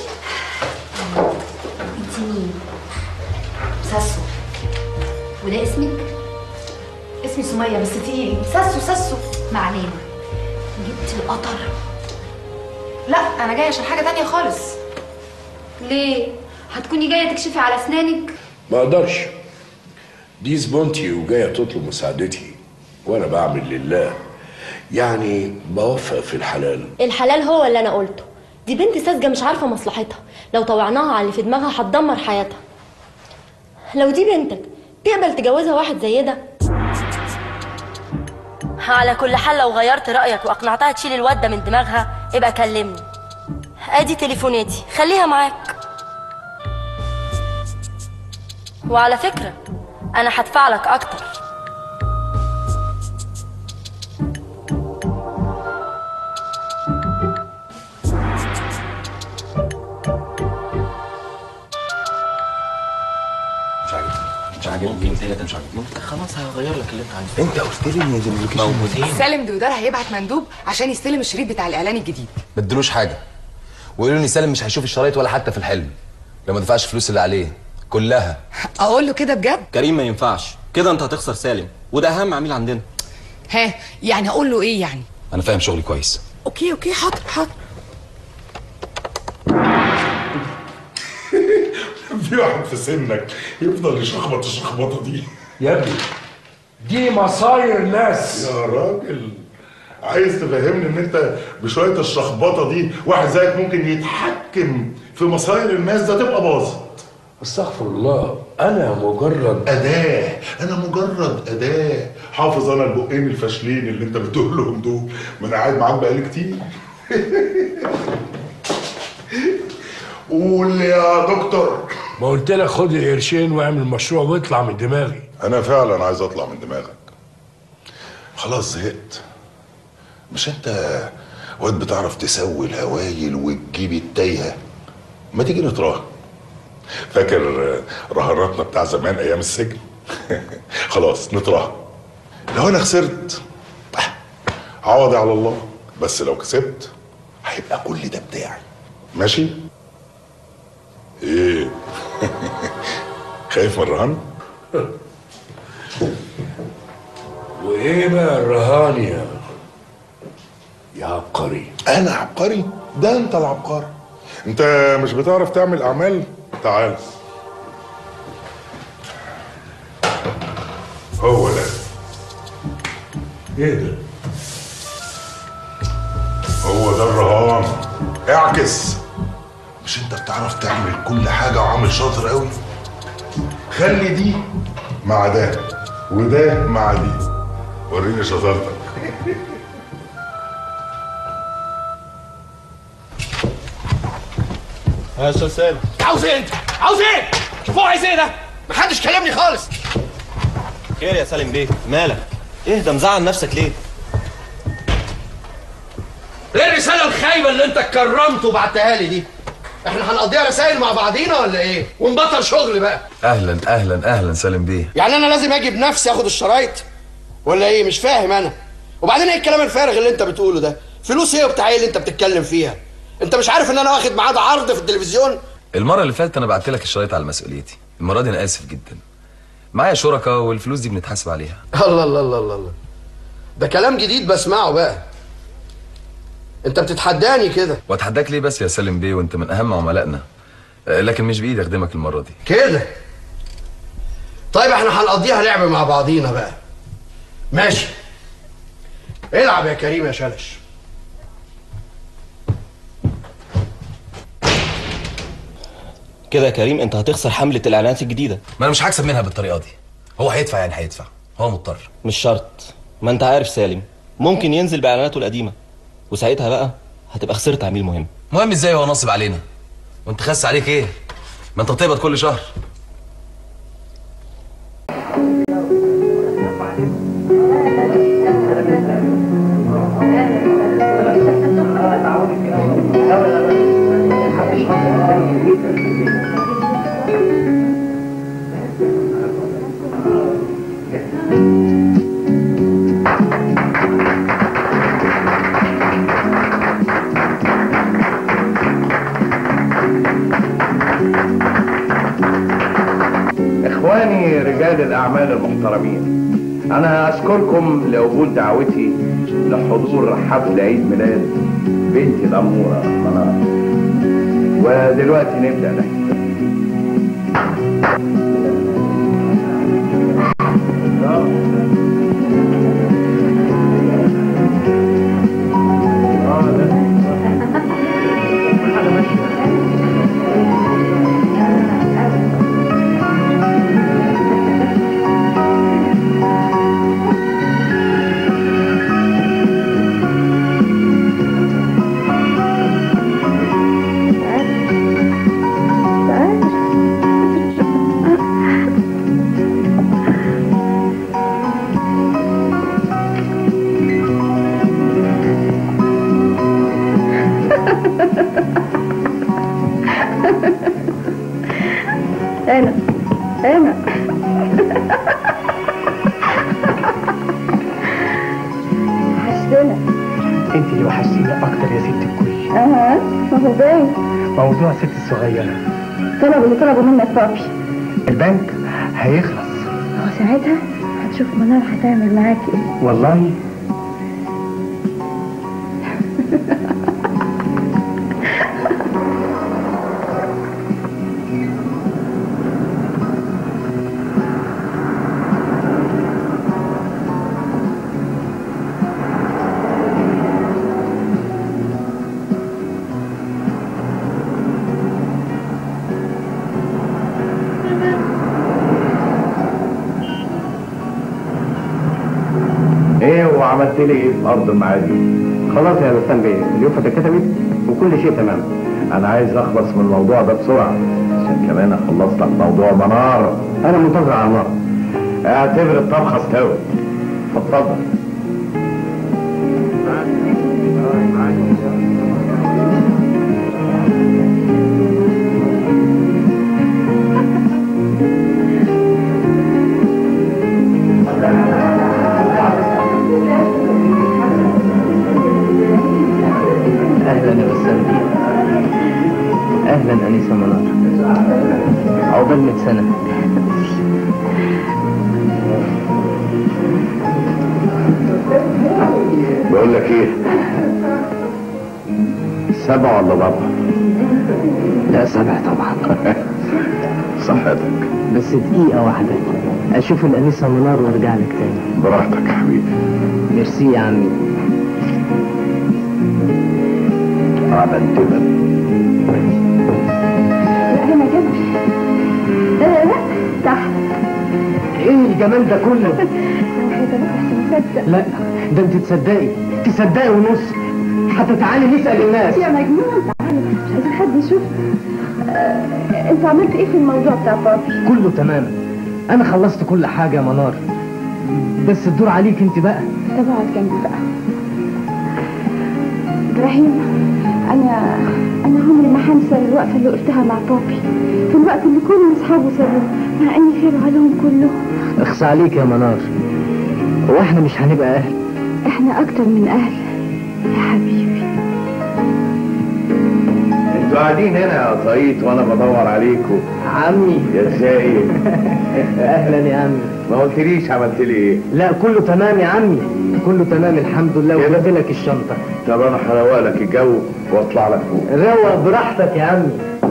انت مين ساسو وده اسمك اسمي سمية بس تقيل ساسو ساسو ما علينا جبتي القطر لا انا جايه عشان حاجه تانية خالص ليه هتكوني جايه تكشفي على اسنانك ما اقدرش دي زبونتي وجايه تطلب مساعدتي وانا بعمل لله يعني بوفق في الحلال الحلال هو اللي انا قلته دي بنت ساذجه مش عارفه مصلحتها لو طوعناها على اللي في دماغها هتدمر حياتها لو دي بنتك تقبل تجوزها واحد زي ده على كل حال لو غيرت رايك واقنعتها تشيل الواد ده من دماغها ابقى كلمني ادي تليفوناتي خليها معاك وعلى فكره انا هدفع لك اكتر مش عاجبني مش عاجبني ممكن تلاته مش عاجبني خلاص هغير لك اللي انت عايزه انت قلت لي ان اللوكيشن موجودين سالم دودار هيبعت مندوب عشان يستلم الشريط بتاع الاعلان الجديد ما ادلوش حاجه وقالوا لي سالم مش هيشوف الشرايط ولا حتى في الحلم لو ما دفعش فلوس اللي عليه كلها اقول له كده بجد كريم ما ينفعش كده انت هتخسر سالم وده اهم عميل عندنا ها يعني اقول له ايه يعني انا فاهم شغلي كويس اوكي اوكي حاضر حاضر في واحد في سنك يفضل يشخبط الشخبطه دي يا ابني دي مصاير ناس يا راجل عايز تفهمني ان انت بشويه الشخبطه دي واحد زيك ممكن يتحكم في مصاير الناس ده تبقى باظت استغفر الله انا مجرد اداه انا مجرد اداه حافظ انا البقين الفاشلين اللي انت بتقول لهم دول ما انا قاعد معاك بقالي كتير قول يا دكتور ما قلت لك خد القرشين واعمل مشروع واطلع من دماغي انا فعلا عايز اطلع من دماغك خلاص زهقت مش انت واد بتعرف تسوي الهوايل وتجيب التايهه ما تيجي نتراهن فاكر رهاناتنا بتاع زمان ايام السجن خلاص نتراهن لو انا خسرت عوضي على الله بس لو كسبت هيبقى كل ده بتاعي ماشي ايه خايف من الرهان وايه بقى الرهان يا يا عبقري انا عبقري ده انت العبقري انت مش بتعرف تعمل اعمال تعال هو ده ايه ده هو ده الرهان اعكس مش انت بتعرف تعمل كل حاجه وعامل شاطر قوي خلي دي مع ده وده مع دي وريني شطارتك يا استاذ سالم عاوز ايه انت؟ عاوز ايه؟ شوفوا عايز ايه ده؟ محدش كلمني خالص خير يا سالم بيه مالك ايه ده مزعل نفسك ليه ايه الرسالة الخايبة اللي انت كرمت وبعتها لي دي؟ احنا هنقضيها رسائل مع بعضينا ولا ايه ونبطل شغل بقى اهلا اهلا اهلا سالم بيه يعني انا لازم اجي بنفسي اخد الشرايط ولا ايه مش فاهم انا وبعدين ايه الكلام الفارغ اللي انت بتقوله ده فلوس ايه وبتاع ايه اللي انت بتتكلم فيها انت مش عارف ان انا واخد ميعاد عرض في التلفزيون المره اللي فاتت انا بعت لك الشرايط على مسؤوليتي المره دي انا اسف جدا معايا شركاء والفلوس دي بنتحاسب عليها الله الله الله الله الله ده كلام جديد بسمعه بقى انت بتتحداني كده واتحداك ليه بس يا سالم بيه وانت من اهم عملائنا آه، لكن مش بايدي اخدمك المره دي كده طيب احنا هنقضيها لعب مع بعضينا بقى ماشي العب يا كريم يا شلش كده يا كريم انت هتخسر حملة الاعلانات الجديدة ما انا مش هكسب منها بالطريقه دي هو هيدفع يعني هيدفع هو مضطر مش شرط ما انت عارف سالم ممكن ينزل باعلاناته القديمة وساعتها بقى هتبقى خسرت عميل مهم مهم ازاي هو نصب علينا وانت خس عليك ايه ما انت بتقبض كل شهر إخواني رجال الأعمال المحترمين أنا أشكركم لقبول دعوتي لحضور حفل عيد ميلاد بنتي الأمورة منار ودلوقتي نبدأ نحتفل انا انا حسنا انت اللي وحشتيني اكتر يا ست الكل اها ما هو باين موضوع ست الصغيره طلبوا اللي طلبوا منك بابي البنك هيخلص هو ساعتها هتشوف منار هتعمل معاك ايه والله إيه وعملت لي إيه في أرض المعادي؟ خلاص يا بسام بيه اليوفة اتكتبت وكل شيء تمام أنا عايز أخلص من الموضوع ده بسرعة عشان كمان أخلص لك موضوع منار انا منتظر على النار اعتبر الطبخة استوت اتفضل اهلا يا بسام بيه اهلا انيسه منار عقبال 100 سنه بقول لك ايه سبع ولا ضبع لا سبع طبعا صحتك بس دقيقه واحده اشوف الانسه منار وارجع لك تاني براحتك يا حبيبي ميرسي يا عمي على انتبه لا هنا جنبي لا لا لا تحت ايه الجمال ده كله وحياتك عشان تصدق لا ده انت تصدقي تصدقي ونص حتى تعالي نسال الناس يا مجنون تعالى مش عايزين حد يشوف آه، انت عملت ايه في الموضوع بتاع بابي كله تمام انا خلصت كل حاجه يا منار بس الدور عليك انت بقى طب اقعد جنبي بقى ابراهيم انا انا عمري ما هنسى نوصل للوقفة اللي قلتها مع بابي في الوقت اللي كل أصحابه سابوه مع إني خير عليهم كلهم اخص عليك يا منار هو احنا مش هنبقى اهل إحنا أكتر من أهل يا حبيبي انتوا قاعدين هنا يا قطايط وانا بدور عليكم عمي يا سايب اهلا يا عمي ما قلتليش عملت لي ايه لا كله تمام يا عمي كله تمام الحمد لله وجبت لك الشنطه طب انا هروق لك الجو واطلع لك فوق روق براحتك يا عمي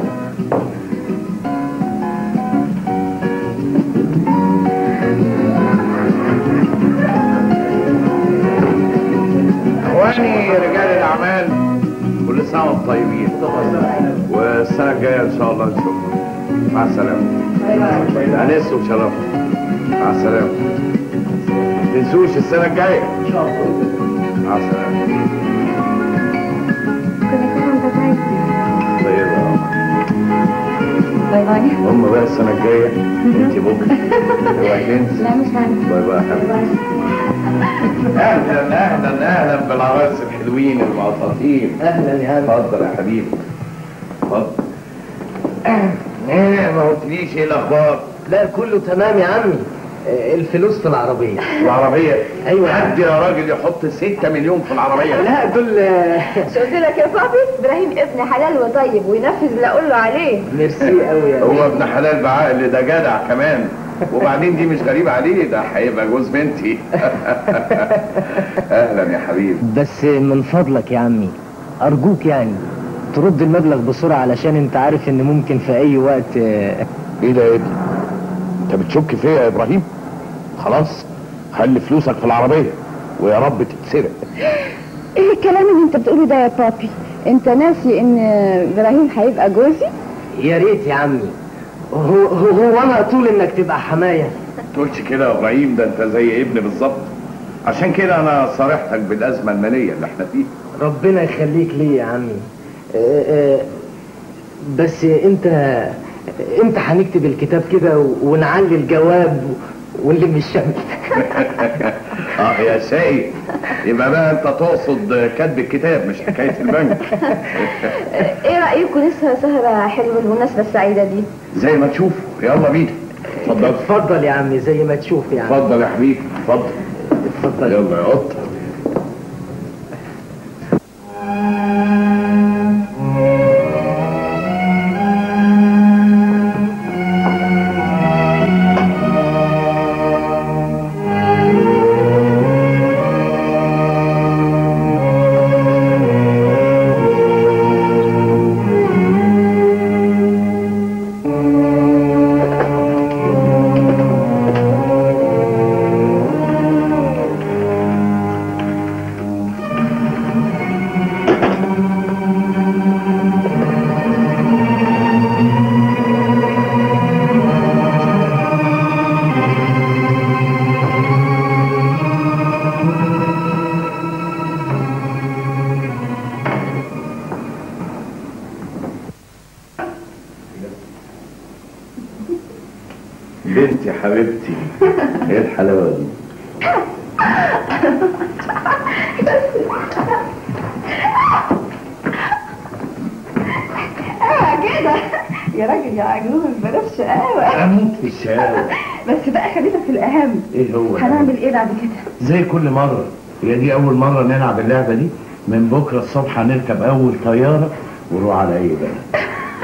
اخواني رجال الاعمال كل سنه وانتم طيبين والسنه الجايه ان شاء الله نشوفكم مع السلامه انس وشرف مع السلامه ما تنسوش السنه الجايه ان شاء الله مع السلامه طيبه باي باي هم بقى السنه الجايه انت بكره اوعي تنسي لا مش هنسى باي باي يا حبيبي اهلا اهلا اهلا بالعرايس الحلوين المقططين اهلا يا عم اتفضل يا حبيبي اتفضل ايه ما قلتليش ايه الاخبار لا كله تمام يا عمي آه، الفلوس في العربيه العربيه ايوه حد يا راجل يحط 6 مليون في العربيه لا دول مش قلت لك يا بابي ابراهيم ابن حلال وطيب وينفذ اللي اقول له عليه ميرسي قوي يا هو ابن حلال بعقل ده جدع كمان وبعدين دي مش غريبه عليه ده هيبقى جوز بنتي اهلا يا حبيبي بس من فضلك يا عمي ارجوك يعني ترد المبلغ بسرعه علشان انت عارف ان ممكن في اي وقت آه، ايه ده يا ابني انت بتشك فيا يا ابراهيم خلاص خلي فلوسك في العربيه ويا رب تتسرق ايه الكلام اللي انت بتقوله ده يا بابي انت ناسي ان ابراهيم هيبقى جوزي يا ريت يا عمي هو هو, هو انا اطول انك تبقى حمايه تقولش كده يا ابراهيم ده انت زي ابني بالظبط عشان كده انا صارحتك بالازمه الماليه اللي احنا فيها ربنا يخليك لي يا عمي آه، آه، بس انت انت هنكتب الكتاب كده و- ونعلي الجواب و- ونلم الشمس اه يا سايق يبقى بقى انت تقصد كتب الكتاب مش حكايه البنك ايه رايكم نسهر سهره حلوه المناسبه السعيده دي زي ما تشوف يلا بينا اتفضل اتفضل يا عمي زي ما تشوف يا عمي اتفضل يا حبيبي اتفضل اتفضل يلا يا قطه بنتي حبيبتي ايه الحلاوه دي اه كده يا راجل يا عجوز بلاش شقاوة اموت في الشقاوه بس بقى خلينا في الأهم ايه هو هنعمل ايه بعد كده؟ زي كل مرة هي دي أول مرة نلعب اللعبة دي من بكرة الصبح هنركب أول طيارة ونروح على أي بلد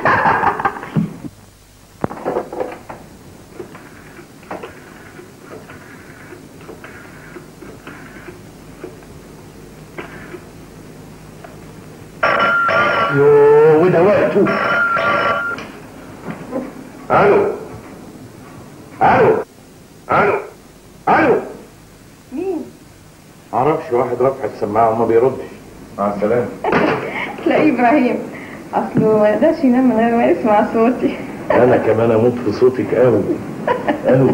يوه وده وقته الو الو الو الو مين؟ معرفش واحد رافع السماعة وما بيردش مع السلامة تلاقيه إبراهيم أصله ما يقدرش ينام من غير ما يسمع صوتي أنا كمان أموت في صوتك أوي أوي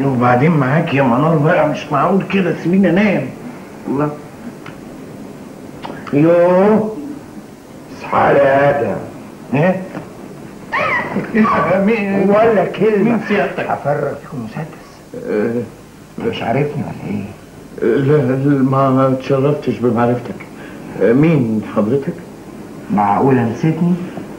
وبعدين معاك يا منار بقى مش معقول كده سيبيني انام الله يوه اصحى يا ادم ها مين ولا كلمة مين سيادتك؟ هفرج فيكم مسدس مش عارفني ولا ايه؟ لا لا، ما اتشرفتش بمعرفتك مين حضرتك؟ معقولة نسيتني؟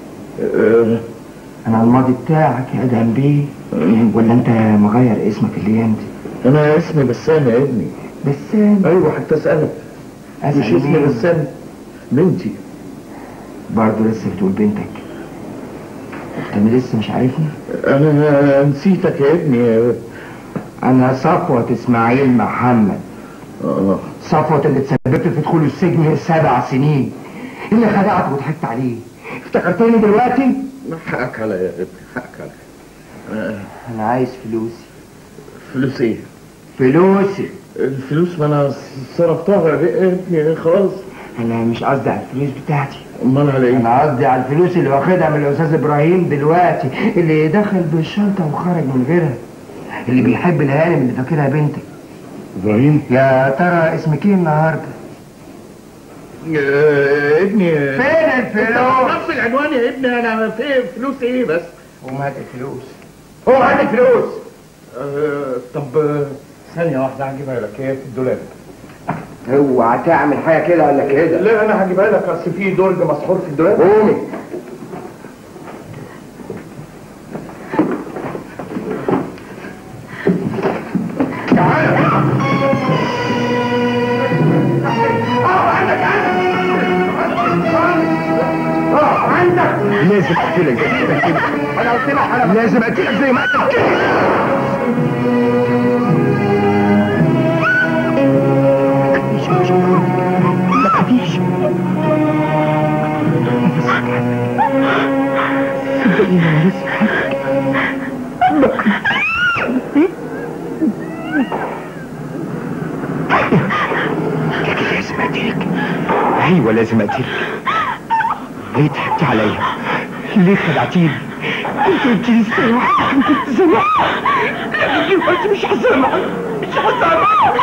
أنا الماضي بتاعك يا أدهم بيه ولا أنت مغير اسمك الأيام دي؟ أنا اسمي بسام يا ابني بسام أيوه حتى أسألك مش اسمي بسام بنتي برضه لسه بتقول بنتك أنت لسه مش عارفني؟ أنا نسيتك يا ابني أنا صفوة إسماعيل محمد صفوة اللي تسببت في دخول السجن سبع سنين اللي خدعت وضحكت عليه افتكرتني دلوقتي؟ حقك عليا يا ابني حقك عليا انا عايز فلوسي فلوس ايه؟ فلوسي الفلوس ما انا صرفتها يا ابني خلاص انا مش قصدي على الفلوس بتاعتي امال على ايه؟ انا قصدي على الفلوس اللي واخدها من الاستاذ ابراهيم دلوقتي اللي دخل بالشنطه وخرج من غيرها اللي بيحب الهانم اللي فاكرها بنتك ابراهيم يا ترى اسمك ايه النهارده؟ ابني فين الفلوس؟ نفس العنوان يا ابني انا فين فلوس ايه بس؟ قوم هات الفلوس قوم هات الفلوس طب آه، ثانية واحدة هجيبها لك هي في الدولاب اوعى تعمل حاجة كده ولا كده لا انا هجيبها لك اصل في درج مسحور في الدولاب قومي عندك لازم اقتلك زي ما قتلت انا قلت لك لازم اقتلك زي ما قتلت ما تخافيش صدقيني انا لسه لكن لازم اقتلك ايوه لازم اقتلك ليه ضحكتي عليا؟ ليه خدعتيني؟ انت قلت لي السمع كنت سامع لكن دلوقتي مش هسامع مش هسامع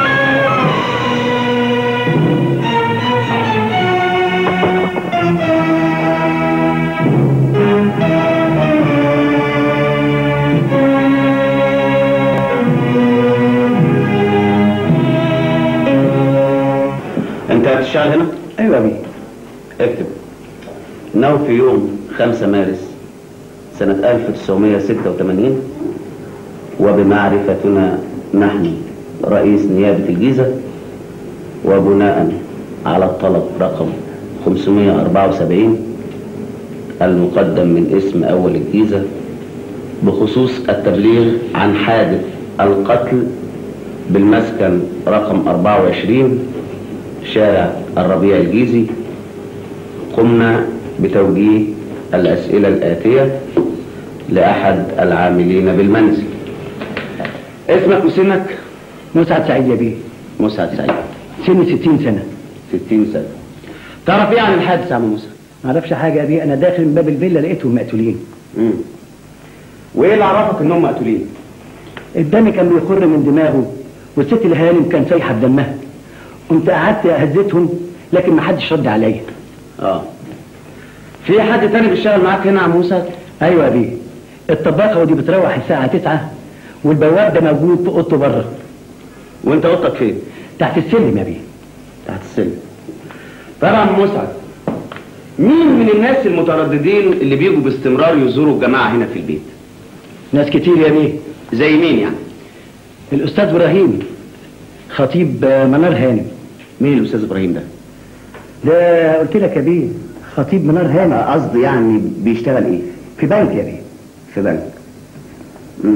انت هتشتغل هنا؟ ايوه بيه اكتب انه في يوم 5 مارس سنة 1986 وبمعرفتنا نحن رئيس نيابة الجيزة وبناء على الطلب رقم 574 المقدم من اسم أول الجيزة بخصوص التبليغ عن حادث القتل بالمسكن رقم 24 شارع الربيع الجيزي قمنا بتوجيه الأسئلة الآتية لأحد العاملين بالمنزل اسمك وسنك؟ مسعد سعيد يا بيه مسعد سعيد سني 60 سنة 60 سنة تعرف ايه عن الحادث يا عم موسى؟ ما اعرفش حاجة يا بيه أنا داخل من باب الفيلا لقيتهم مقتولين امم وايه اللي عرفك انهم مقتولين؟ الدم كان بيخر من دماغه والست الهانم كان سايحة بدمها قمت قعدت هزيتهم لكن ما حدش رد عليا اه في حد تاني بيشتغل معاك هنا يا عم موسى؟ ايوه يا بيه الطباخة ودي بتروح الساعة 9 والبواب ده موجود في اوضته بره وانت اوضتك فين؟ تحت السلم يا بيه تحت السلم طبعا مسعد مين من الناس المترددين اللي بيجوا باستمرار يزوروا الجماعة هنا في البيت؟ ناس كتير يا بيه زي مين يعني؟ الأستاذ إبراهيم خطيب آه، منار هانم مين الأستاذ إبراهيم ده؟ ده قلت لك يا بيه خطيب منار هانم قصدي يعني بيشتغل ايه؟ في بنك يا بيه في بنك امم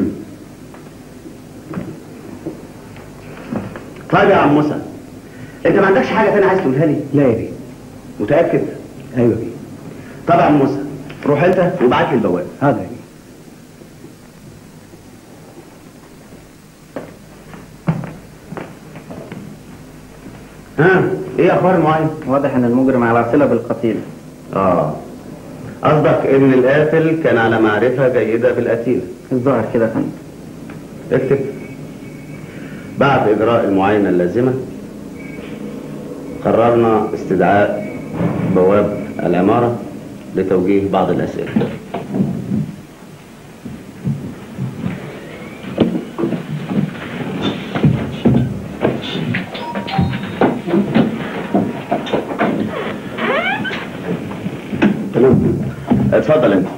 طيب يا عم مسعد انت ما عندكش حاجة تانية عايز تقولها لي؟ لا يا بيه متأكد؟ ايوه يا بيه طب يا عم مسعد روح انت وابعت لي البواب حاضر يا بيه ها ايه اخبار المعين؟ واضح ان المجرم على صله بالقتيل اه قصدك ان القاتل كان على معرفة جيدة بالقتيل الظاهر كده يا فندم اكتب بعد إجراء المعاينة اللازمة قررنا استدعاء بواب العمارة لتوجيه بعض الأسئلة تمام اتفضل انت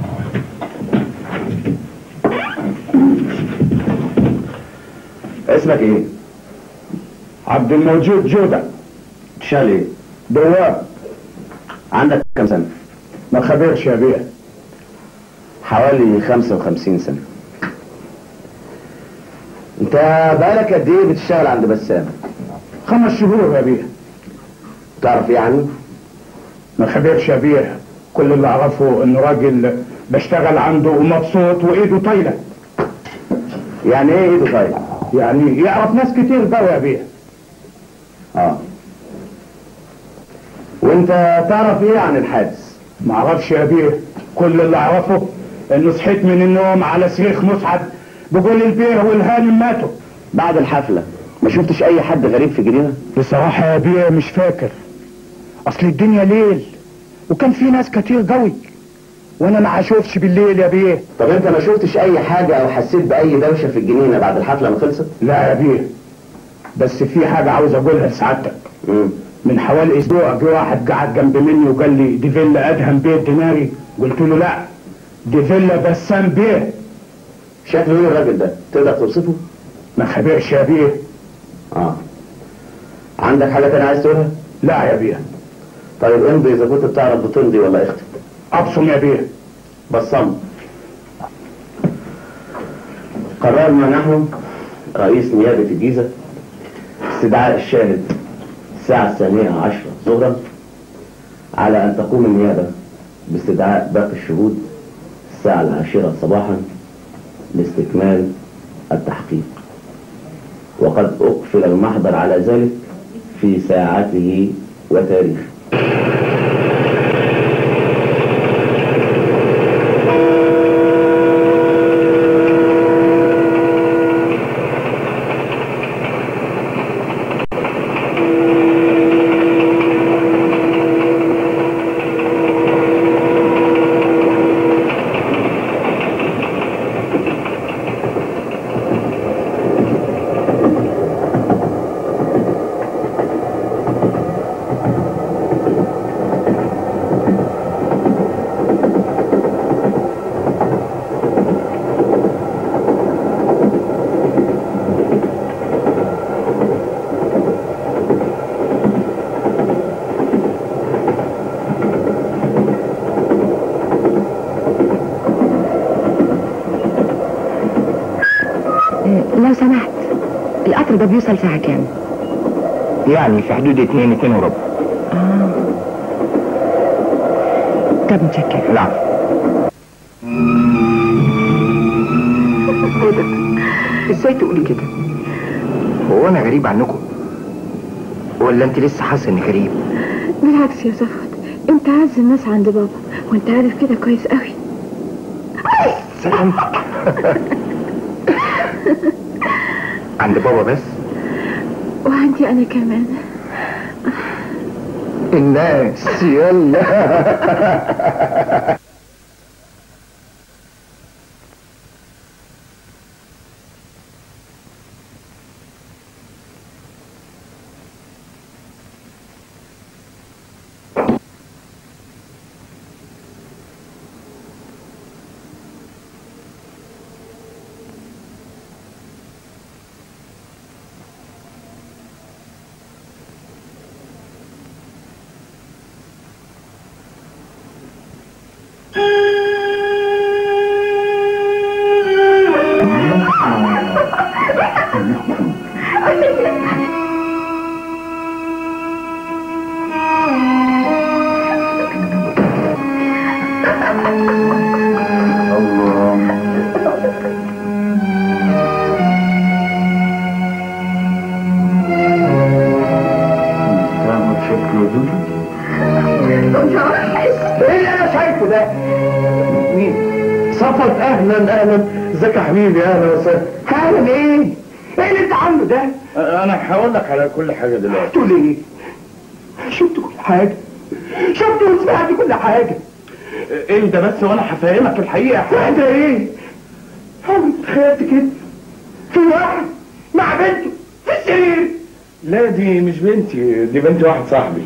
اسمك ايه؟ عبد الموجود جودة تشتغل ايه؟ بواب عندك كم سنة؟ ما خبرش يا بيه حوالي 55 سنة انت بقالك قد ايه بتشتغل عند بسام؟ خمس شهور يا بيه تعرف ايه عنه؟ ما خبرش يا بيه كل اللي اعرفه انه راجل بشتغل عنده ومبسوط وايده طايله يعني ايه ايده طايله؟ يعني يعرف ناس كتير قوي يا بيه اه وانت تعرف ايه عن الحادث؟ ما اعرفش يا بيه كل اللي اعرفه انه صحيت من النوم على صريخ مسعد بقول البيه والهانم ماتوا بعد الحفلة ما شفتش اي حد غريب في جنينة؟ بصراحة يا بيه مش فاكر اصل الدنيا ليل وكان في ناس كتير قوي وانا ما هشوفش بالليل يا بيه طب انت ما شفتش اي حاجة او حسيت باي دوشة في الجنينة بعد الحفلة ما خلصت؟ لا يا بيه بس في حاجة عاوز اقولها لسعادتك مم. من حوالي اسبوع جه واحد قعد جنب مني وقال لي دي فيلا ادهم بيت ديناري قلت له لا دي فيلا بسام بيه شكله ايه الراجل ده؟ تقدر توصفه؟ ما خبرش يا بيه اه عندك حاجة تانية عايز تقولها؟ لا يا بيه طيب امضي اذا كنت بتعرف بتمضي ولا اختي ابصم يا بيه بصم قررنا نحن رئيس نيابة الجيزة استدعاء الشاهد الساعة الثانية عشرة ظهرا على أن تقوم النيابة باستدعاء باقي الشهود الساعة العاشرة صباحا لاستكمال التحقيق وقد أقفل المحضر على ذلك في ساعته وتاريخه لو سمحت القطر ده بيوصل ساعة كام؟ يعني في حدود اتنين اتنين وربع اه طب متشكر نعم ايه ده؟ ازاي تقولي كده؟ هو انا غريب عنكم ولا انت لسه حاسه اني غريب بالعكس يا صفوت انت اعز الناس عند بابا وانت عارف كده كويس قوي سلامتك عند بابا بس وعندي انا كمان الناس يلا ايه اللي انا شايفه ده؟ مين؟ صفت اهلا اهلا ازيك يا حبيبي اهلا وسهلا حالا ايه؟ ايه اللي انت عامله ده؟ انا هقول لك على كل حاجه دلوقتي تقول ايه؟ شفت كل حاجة شفت وسمعت كل حاجة انت بس وانا هفهمك الحقيقه انت ايه؟ انا تخيلت كده في واحد مع بنته في السرير لا دي مش بنتي دي بنت واحد صاحبي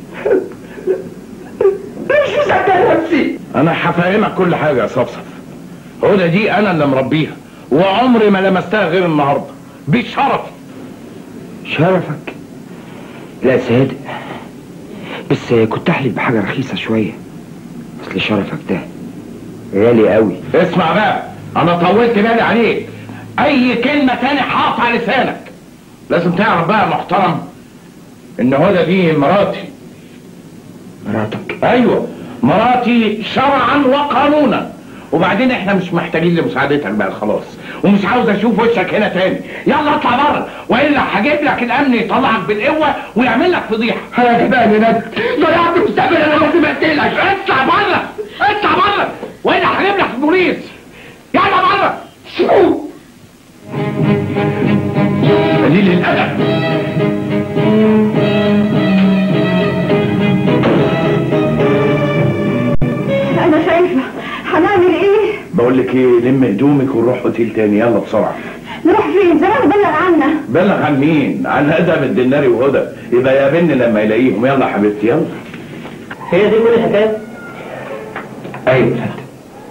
مش مصدق نفسي انا هفهمك كل حاجه يا صفصف هدى دي انا اللي مربيها وعمري ما لمستها غير النهارده بشرف شرفك لا صادق بس كنت احلف بحاجه رخيصه شويه اصل شرفك ده غالي قوي اسمع بقى انا طولت بالي عليك اي كلمه تاني هقطع لسانك لازم تعرف بقى يا محترم ان هدى دي مراتي مراتك ايوه مراتي شرعا وقانونا وبعدين احنا مش محتاجين لمساعدتك بقى خلاص ومش عاوز اشوف وشك هنا تاني يلا اطلع بره والا هجيب لك الامن يطلعك بالقوه ويعمل لك فضيحه يا جبال يا ند ضيعت مستقبل انا لازم اقتلك اطلع بره اطلع بره والا هجيب لك البوليس يلا بره شو قليل الادب انا خايفه هنعمل ايه بقول لك ايه لم هدومك ونروح اوتيل تاني يلا بسرعه نروح فين زمان بلغ عنا بلغ عن مين عن ادم الدناري وهدى يبقى يقابلني لما يلاقيهم يلا يا حبيبتي يلا هي دي كل الحكايه ايوه يا فندم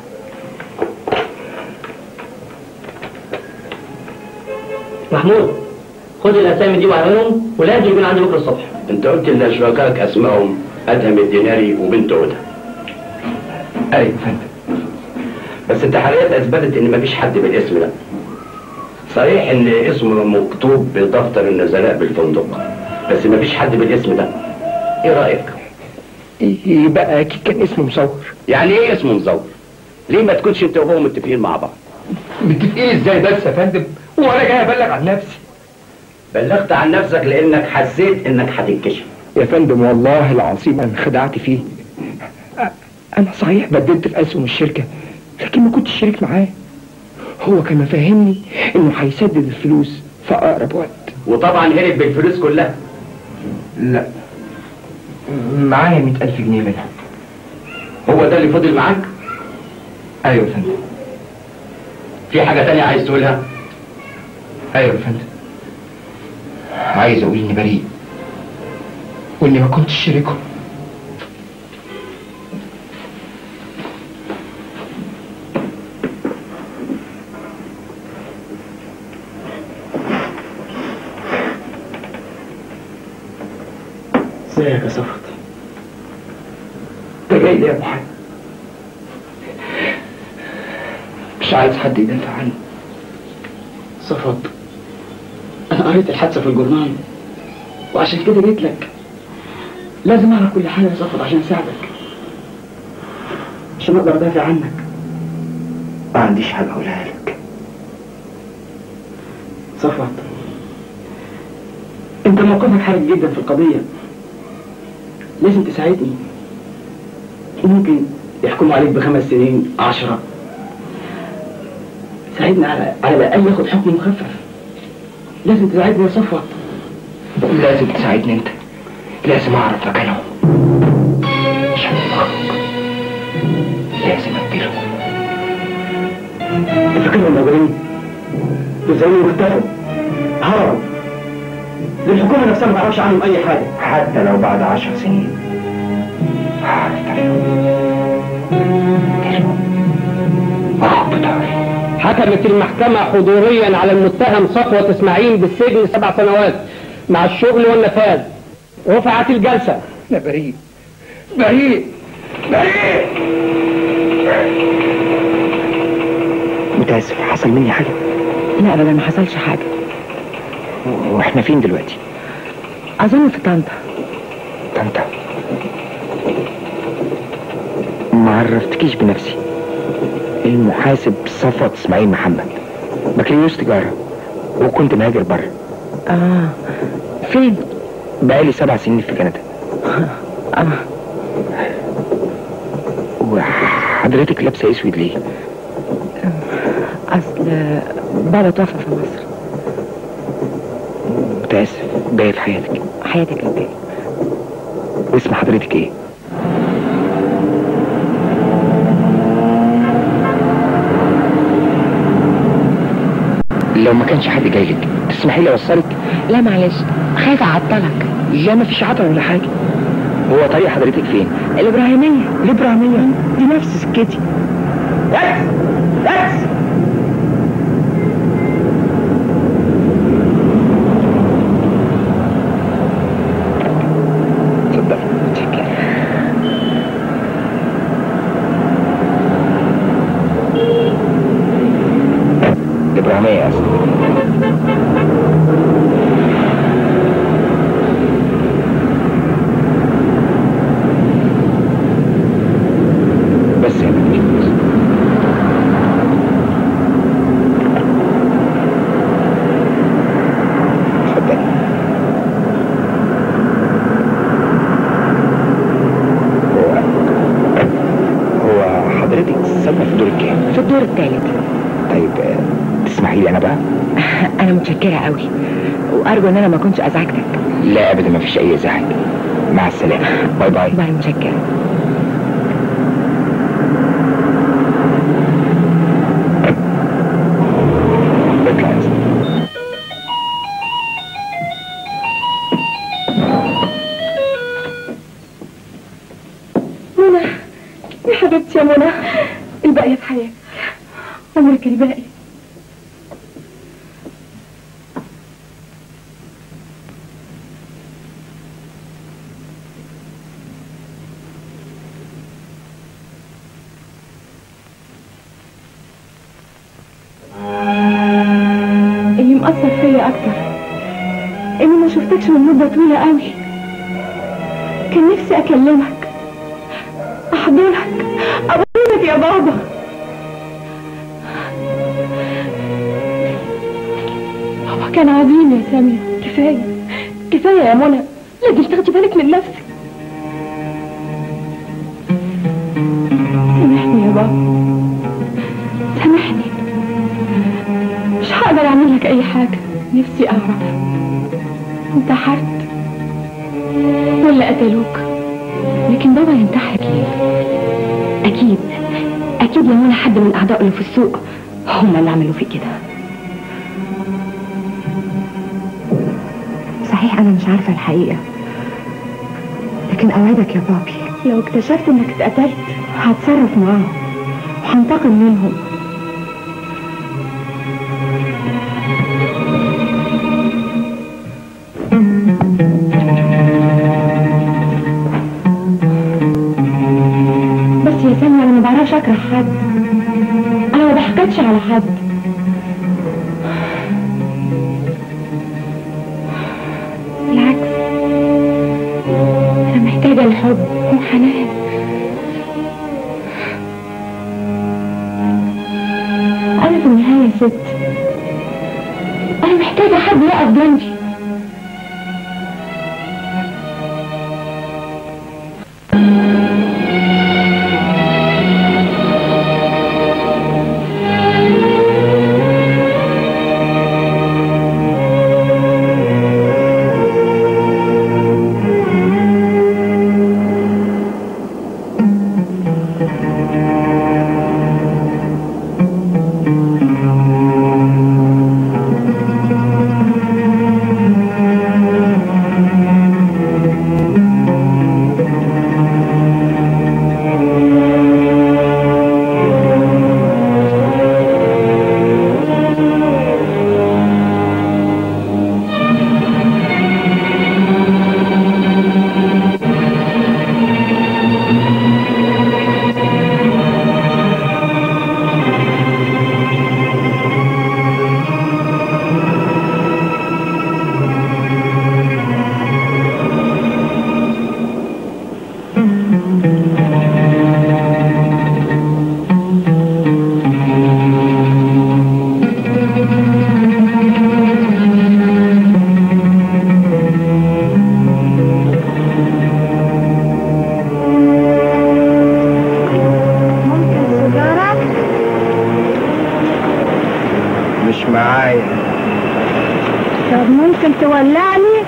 محمود خد الاسامي دي وعنوانهم ولازم يكون عندي بكره الصبح انت قلت ان شركائك اسمائهم ادهم الديناري وبنت هدى ايوه يا فندم بس التحريات اثبتت ان مفيش حد بالاسم ده صحيح ان اسمه مكتوب بدفتر النزلاء بالفندق بس مفيش حد بالاسم ده ايه رايك يبقى اكيد كان اسمه مصور يعني ايه اسمه مزور ليه ما تكونش انت وهو متفقين مع بعض متفقين ازاي بس يا فندم وانا جاي ابلغ عن نفسي بلغت عن نفسك لانك حسيت انك هتنكشف يا فندم والله العظيم انا خدعت فيه أ- انا صحيح بدلت في اسهم الشركه لكن ما كنتش شريك معاه هو كان مفهمني انه هيسدد الفلوس في اقرب وقت وطبعا هرب بالفلوس كلها لا معايا مئة ألف جنيه منها هو ده اللي فضل معاك أيوة يا فندم في حاجه تانية عايز تقولها أيوة يا فندم عايز أقول إني بريء وإني ما كنتش شريكهم ازيك يا صفت ده جاي ليه يا محمد مش عايز حد يدافع عني صفت انا قريت الحادثه في الجورنال وعشان كده جيت لك لازم اعرف كل حاجه يا صفت عشان اساعدك عشان اقدر ادافع عنك ما عنديش حاجة أقولها لك صفوت انت موقفك حرج جدا في القضيه لازم تساعدني ممكن يحكموا عليك بخمس سنين عشرة ساعدني على على الأقل ياخد حكم مخفف لازم تساعدني يا صفوت لازم تساعدني أنت لازم أعرف مكانهم عشان أخرج لازم أقتلهم فاكرهم موجودين وزي اختفوا هربوا دي الحكومة نفسها ما تعرفش عنهم أي حاجة حتى لو بعد عشر سنين حكمت المحكمة حضوريا على المتهم صفوة اسماعيل بالسجن سبع سنوات مع الشغل والنفاذ رفعت الجلسة أنا بريء بريء بريء متأسف حصل مني حاجة لا ابدا ما حصلش حاجه واحنا فين دلوقتي اظن في طنطا طنطا ما عرفتكيش بنفسي المحاسب صفوت اسماعيل محمد بكالوريوس تجارة وكنت مهاجر بره اه فين بقالي سبع سنين في كندا اه وحضرتك لابسة اسود ليه؟ اصل بابا توفى في مصر متاسف باقي في حياتك حياتك قد ايه اسم حضرتك ايه لو ما كانش حد جاي لك تسمحي لي اوصلك لا معلش خايفة اعطلك لا ما فيش عطل ولا حاجه هو طريق حضرتك فين الابراهيمية الابراهيميه دي نفس سكتي بس بس اتفضل الابراهيميه يا اسطى بس يا بنتي اتفضلي هو هو حضرتك ساكنه في الدور الكام؟ في الدور الثالث طيب آه، تسمحي لي انا بقى؟ انا متشكرة قوي وارجو ان انا ما كنتش ازعجتك لا ابدا ما فيش اي ازعاج مع السلامه باي باي باي متشكرة اطلع يا اسطى منى يا حبيبتي يا منى الباقية في حياتك عمرك الباقي اللي مأثر فيا أكتر إني ما شفتكش من مدة طويلة قوي كان نفسي أكلمك أحضنك أبوسك يا بابا بابا كان عظيم يا سامية كفاية كفاية يا منى لازم تاخدي بالك من نفسك سامحني يا بابا سامحني مش هقدر اعمل لك اي حاجة نفسي اعرف انتحرت ولا قتلوك لكن بابا ينتحر ليه اكيد اكيد يا منى حد من اعضاء اللي في السوق هم اللي عملوا فيه كده صحيح انا مش عارفه الحقيقه لكن اوعدك يا بابي لو اكتشفت انك اتقتلت هتصرف معاهم وهنتقم منهم بس يا سامية انا ما بعرفش اكره حد انا ما بحقدش على حد بالعكس انا محتاجة الحب وحنان انا في النهاية ست انا محتاجة حد يقف جنبي تولعني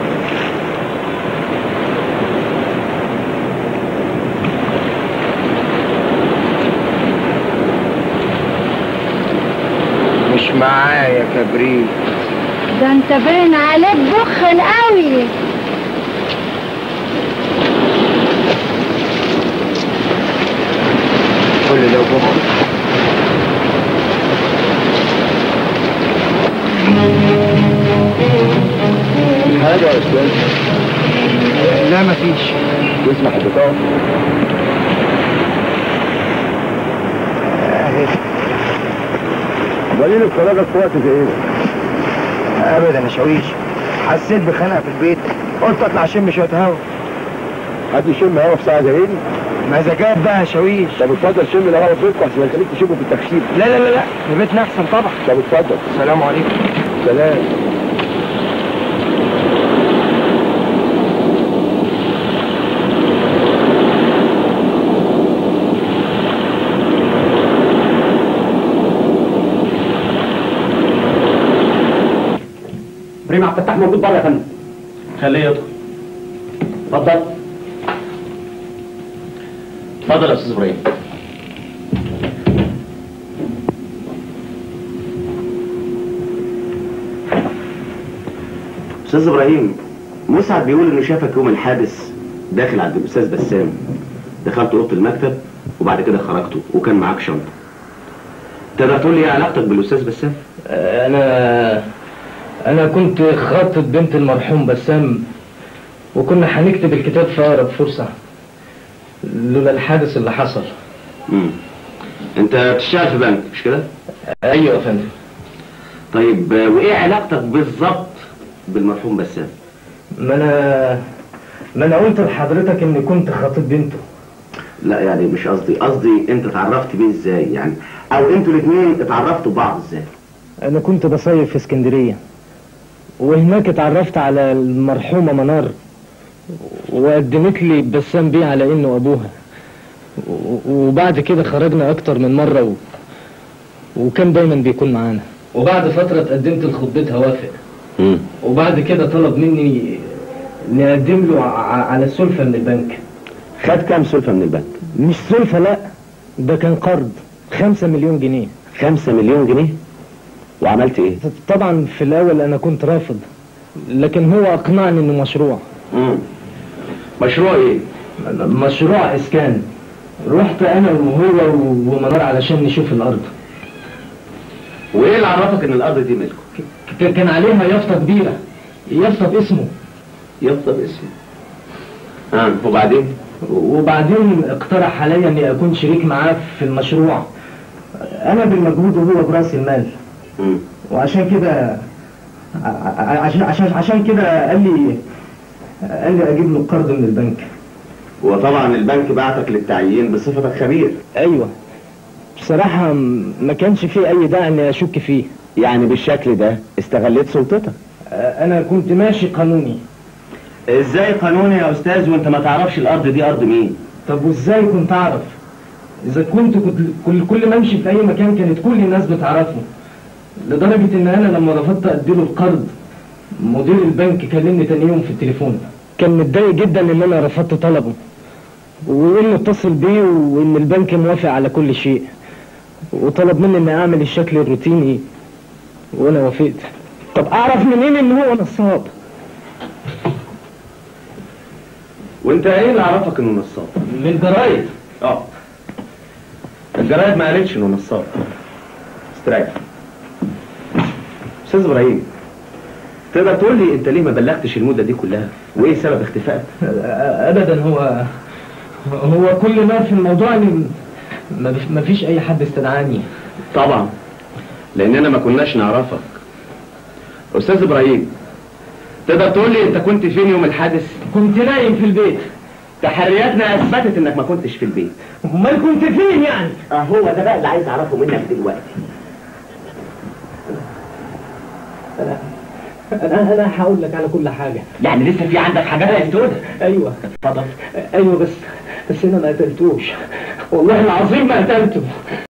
مش معايا كبريت ده انت باين عليك بخل قوي كل ده بخل حاجة يا أستاذ لا مفيش تسمح البطاقة أهي وليل الخراجة في وقت زي ايه؟ أبدا يا شاويش حسيت بخنقة في البيت قلت أطلع أشم شوية هوا حد يشم هوا في ساعة زي دي؟ مزاجات بقى يا شاويش طب اتفضل شم الهوا في بيتكم عشان يخليك تشمه في التخشيب لا لا لا لا في بيتنا أحسن طبعا طب اتفضل السلام عليكم سلام ابراهيم عبد الفتاح موجود بره يا فندم خليه يدخل اتفضل اتفضل يا استاذ ابراهيم استاذ ابراهيم مسعد بيقول انه شافك يوم الحادث داخل عند الاستاذ بسام دخلت اوضه المكتب وبعد كده خرجتوا وكان معاك شنطه تقدر تقول لي ايه علاقتك بالاستاذ بسام انا انا كنت خاطب بنت المرحوم بسام وكنا هنكتب الكتاب في اقرب فرصه لولا الحادث اللي حصل امم انت بتشتغل في بنك مش كده ايوه يا فندم طيب آه، وايه علاقتك بالظبط بالمرحوم بسام ما انا ما انا قلت لحضرتك اني كنت خاطب بنته لا يعني مش قصدي قصدي انت اتعرفت بيه ازاي يعني او انتوا الاثنين اتعرفتوا ببعض ازاي انا كنت بصيف في اسكندريه وهناك اتعرفت على المرحومه منار وقدمت لي بسام بيه على انه ابوها و- وبعد كده خرجنا اكتر من مره و... وكان دايما بيكون معانا وبعد فتره اتقدمت لخطبتها وافق وبعد كده طلب مني نقدم له ع- على سلفه من البنك خد كام سلفه من البنك مش سلفه لا ده كان قرض خمسة مليون جنيه خمسة مليون جنيه وعملت ايه طبعا في الاول انا كنت رافض لكن هو اقنعني انه مشروع مم. مشروع ايه مشروع اسكان رحت انا وهو ومنار علشان نشوف الارض وايه اللي عرفك ان الارض دي ملكه ك- كان عليها يافطه كبيره يافطه باسمه يافطه باسمه اه وبعدين وبعدين اقترح عليا اني اكون شريك معاه في المشروع انا بالمجهود وهو براس المال مم. وعشان كده ع- ع- عشان عشان عشان كده قال لي قال لي اجيب له قرض من البنك وطبعا البنك بعتك للتعيين بصفتك خبير ايوه بصراحه م- ما كانش فيه اي داعي اني اشك فيه يعني بالشكل ده استغليت سلطتك انا كنت ماشي قانوني ازاي قانوني يا استاذ وانت ما تعرفش الارض دي ارض مين طب وازاي كنت اعرف اذا كنت كنت كل كل ما امشي في اي مكان كانت كل الناس بتعرفه لدرجه ان انا لما رفضت اديله القرض مدير البنك كلمني تاني يوم في التليفون كان متضايق جدا ان انا رفضت طلبه وانه اتصل بيه وان البنك موافق على كل شيء وطلب مني اني اعمل الشكل الروتيني وانا وافقت طب اعرف منين ان هو نصاب وانت ايه اللي عرفك انه نصاب من الجرايد اه الجرايد ما قالتش انه نصاب استريح استاذ ابراهيم تقدر تقول لي انت ليه ما بلغتش المده دي كلها وايه سبب اختفائك ابدا هو هو كل ما في الموضوع ان ما فيش- ما فيش اي حد استدعاني طبعا لاننا ما كناش نعرفك استاذ ابراهيم تقدر تقول لي انت كنت فين يوم الحادث كنت نايم في البيت تحرياتنا اثبتت انك ما كنتش في البيت امال كنت فين يعني اه هو ده بقى اللي عايز اعرفه منك دلوقتي انا انا هقول لك على كل حاجه يعني لسه في عندك حاجات عايز تقولها ايوه اتفضل ايوه بس بس انا ما قتلتوش والله العظيم ما قتلته